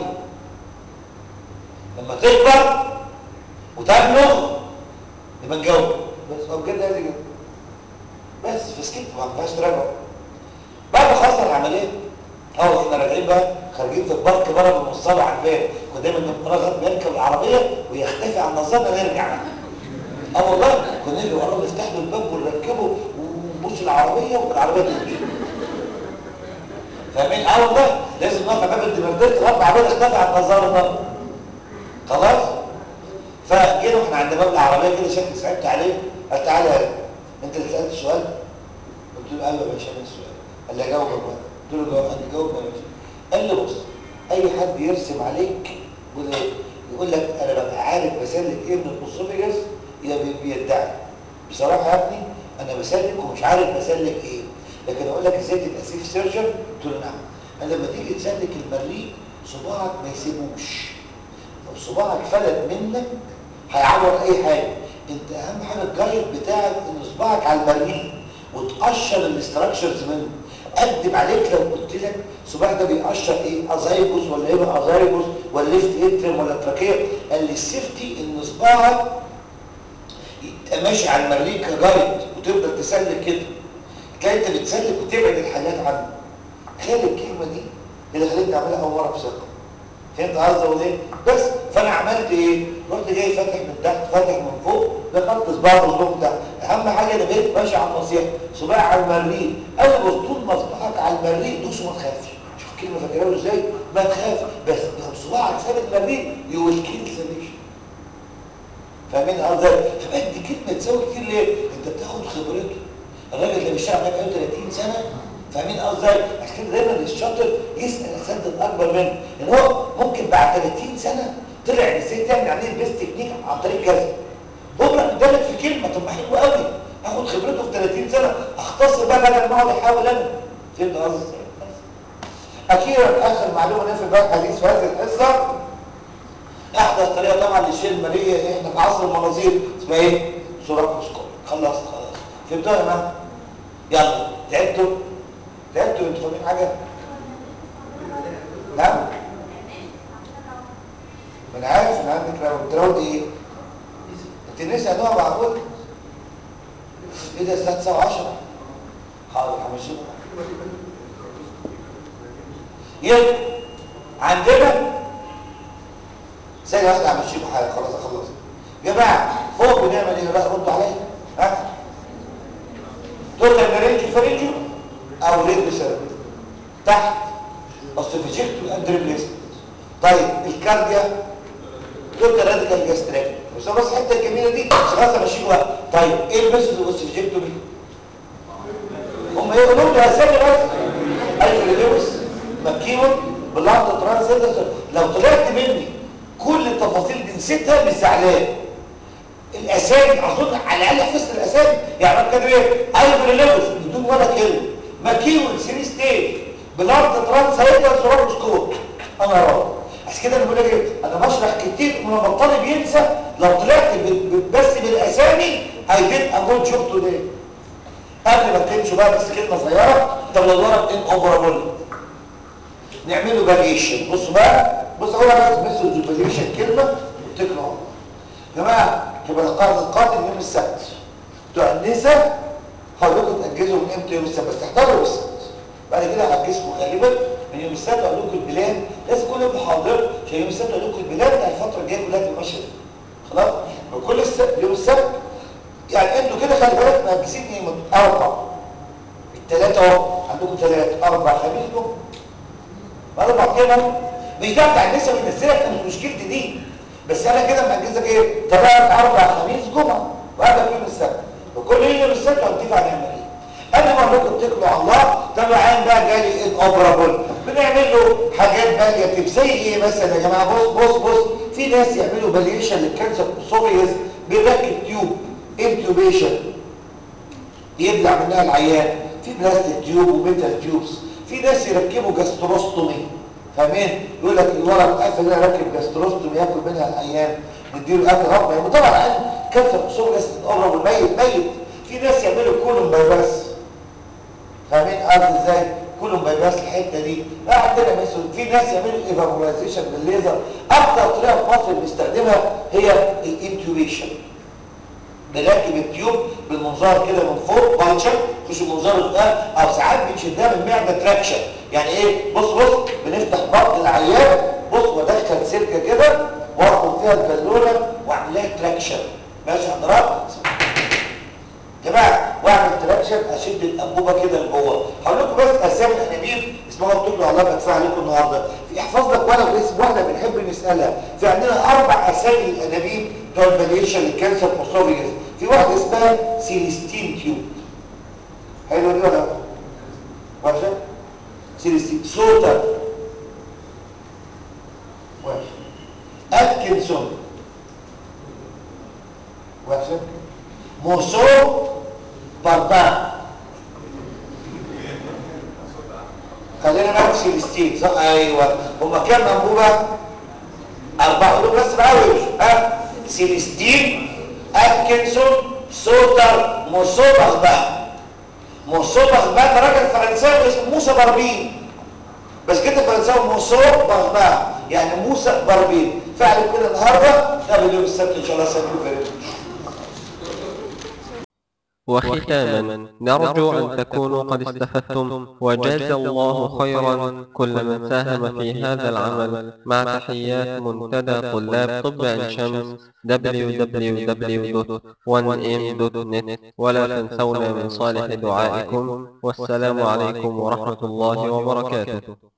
لما تكبر وتبلغ يبقى نجاوب بس هو بجد قال لي كده بس فسكت ما فيهاش تراجع بعد ما خلصنا العمليه اه احنا راجعين بقى خارجين في البارك بره بنوصله على الباب كنا دايما نبقى راغب بيركب العربيه ويختفي عن نظرنا نرجع بقى اه والله كنا نجري وراه نفتح له الباب ونركبه ونبص العربيه والعربيه تمشي فاهمين اه والله لازم نقف على باب الدمردات ربع عربيه اختفى عن نظرنا خلاص فجينا واحنا عند باب العربيه كده شكلي صعبت عليه قال تعالى يا انت اللي سالت السؤال قلت له ايوه يا باشا انا السؤال قال لي اجاوبك بقى قلت له جاوب قال لي جاوب يا باشا قال لي بص اي حد يرسم عليك يقول لك انا ببقى عارف بسلك ايه من الاسوفيجاس يا بيدعي بصراحه يا ابني انا بسلك ومش عارف بسلك ايه لكن اقول لك ازاي تبقى سيف سيرجن قلت له نعم انا لما تيجي تسلك المريء صباعك ما يسيبوش لو صباعك فلت منك هيعور اي حاجه انت اهم حاجه الجايد بتاعك ان صباعك على المريء وتقشر الاستراكشرز منه اكدب عليك لو قلت لك صباعك ده بيقشر ايه ازايجوس ولا ايه بقى ازايجوس ولا ليفت اتريم ولا تراكيه قال لي السيفتي ان صباعك يبقى ماشي على المريء كجايد وتفضل تسلك كده تلاقي انت بتسلك وتبعد الحاجات عنه تخيل الكلمه دي اللي خلتني اعملها اول مره بثقه فهمت قصدي ولا ايه بس فانا عملت ايه رحت جاي فاتح من تحت فاتح من فوق دخلت صباع الصوت ده اهم حاجه انا بقيت ماشي على النصيحه صباعي على المريء اول ما طول ما صباعك على المريء دوس وما تخافش شوف الكلمه فاكرها ازاي ما تخاف بس لو صباعك ثابت المريء يو ويل كيل سليشن فاهمين قصدي فبقت دي كلمه تساوي كتير ليه انت بتاخد خبرته الراجل اللي بيشتغل ده بقاله 30 سنه فاهمين قصدي عشان كده دايما الشاطر يسال اساتذه اكبر منه لان هو ممكن بعد 30 سنه طلع ازاي تعمل عمليه بيست تكنيك عن طريق كذا بكره قدامك في كلمه طب ما حلو قوي هاخد خبرته في 30 سنه اختصر بقى بدل ما اقعد احاول انا فهمت قصدي اخيرا اخر معلومه نفي بقى حديث في هذه الحصه احدث طريقه طبعا للشيل الماليه احنا في عصر المناظير اسمها ايه سوراكوسكوب خلصت خلاص فهمتوا يا جماعه يلا تعبتوا تعبتوا انتوا فاهمين حاجه نعم ما انا عارف ان عندك راوند راوند ايه انت لسه نوع معقول ايه ده الساعه 9 و10 حاضر همشيكم يبقى عندنا ثانيه واحده همشيكم حاجه خلاص اخلص يا جماعه فوق بنعمل ايه بقى ردوا عليا ها توتال نارينج فرينجو او ريد سيرفي تحت اوستوفيجيكتو اند ريبليسمنت طيب الكارديا توتال راديكال جاستريك بس بس الحته الجميله دي خلاص امشيك بقى طيب ايه الميثود اوف اوستوفيجيكتومي هم ايه قولوا لي اسامي بس الفريد لويس ماكيون بلاند ترانس لو طلعت مني كل التفاصيل دي نسيتها مش زعلان الاسامي اظن على الاقل حفظت الاسامي يعني انا كاتب ايه ايفري لويس بدون ولا كلمه ماكيون سيري ستيج بلاند ترانس هيدر سكوب انا راضي عشان كده انا بقول لك ايه انا بشرح كتير ولما الطالب ينسى لو طلعت ب- ب- بس بالاسامي هيدين اقول شفته ده قبل ما تمشوا بقى بس كلمه صغيره طب لو ضرب ان اوبرابل نعمله فاريشن بصوا بقى بص اقول بس ميثود فاريشن كلمه واتكلوا على الله يا جماعه يبقى القاعده القادم يوم السبت بتوع النساء هقول لكم تاجزوا من امتى يوم السبت بس تحضروا يوم السبت بعد كده هاجزكم غالبا من يوم السبت اقول لكم البلاد لازم كل يوم حاضر عشان يوم السبت اقول لكم البلاد بتاع الفتره الجايه كلها تبقى ماشيه خلاص وكل السبت يوم السبت يعني انتوا كده خلي بالك ماجزين ايه اربع الثلاثه اهو عندكم ثلاثه اربع خميس جمعه اربع ايام مش ده بتاع النساء بينزلك انا مش مشكلتي دي بس انا كده مأجزك ايه ثلاث اربع خميس جمعه وهذا في يوم السبت وكل يوم السبت هنتفق هنعمل ايه قبل ما اقول لكم اتكلوا على الله طب عين بقى جالي ان اوبرابل بنعمل له حاجات بالياتيف زي ايه مثلا يا جماعه بص بص بص في ناس يعملوا باليشن للكانسر اسوفيس بيركب تيوب انتوبيشن يبلع منها العيان في بلاستيك تيوب وميتال تيوبس في ناس يركبوا جاستروستومي فاهمين يقول لك الورق قافل ده راكب جاستروستومي ياكل منها العيان نديله اكل رب يعني طبعا عن كانسر اسوفيس تتقرب الميت ميت في ناس يعملوا كولون بايباس فاهمين قصدي ازاي كلهم بايباس الحته دي لا عندنا مثلا في ناس يعملوا ايفابورايزيشن بالليزر اكتر طريقه في مصر بنستخدمها هي الانتوبيشن بنركب التيوب بالمنظار كده من فوق بانشر مش المنظار ده او ساعات بنشدها من المعده تراكشن يعني ايه بص بص بنفتح بطن العيان بص وادخل سلكه كده واربط فيها البالونه واعمل لها تراكشن ماشي حضرتك جماعه واعمل تراكشن اشد الانبوبه كده لجوه هقول لكم بس اسامي الانابيب اسمها مكتوب له الله بدفع عليكم النهارده في احفظ لك ولو اسم واحده بنحب نسالها في عندنا اربع اسامي الانابيب بتوع الفاليشن للكانسر اسوفيجس في واحده اسمها سيليستين تيوب حلو دي ولا لا؟ وحشه سيليستين سوتر وحشه اتكنسون وحشه موسو باربان خلينا بقى سيليستين صح ايوه هما كام انبوبه اربعه قولوا بس معاوي ها سيليستين اتكنسون سوتر موسو بغبان موسو بغبان ده راجل فرنساوي اسمه موسى بربين بس كده فرنساوي موسو بغبان يعني موسى بربين فعلا كده النهارده قبل يوم السبت ان شاء الله سبت فيري وختاما نرجو أن تكونوا قد استفدتم وجزى الله خيرا كل من ساهم في هذا العمل مع تحيات منتدى طلاب طب عين شمس www.1m.net ولا تنسونا من صالح دعائكم والسلام عليكم ورحمة الله وبركاته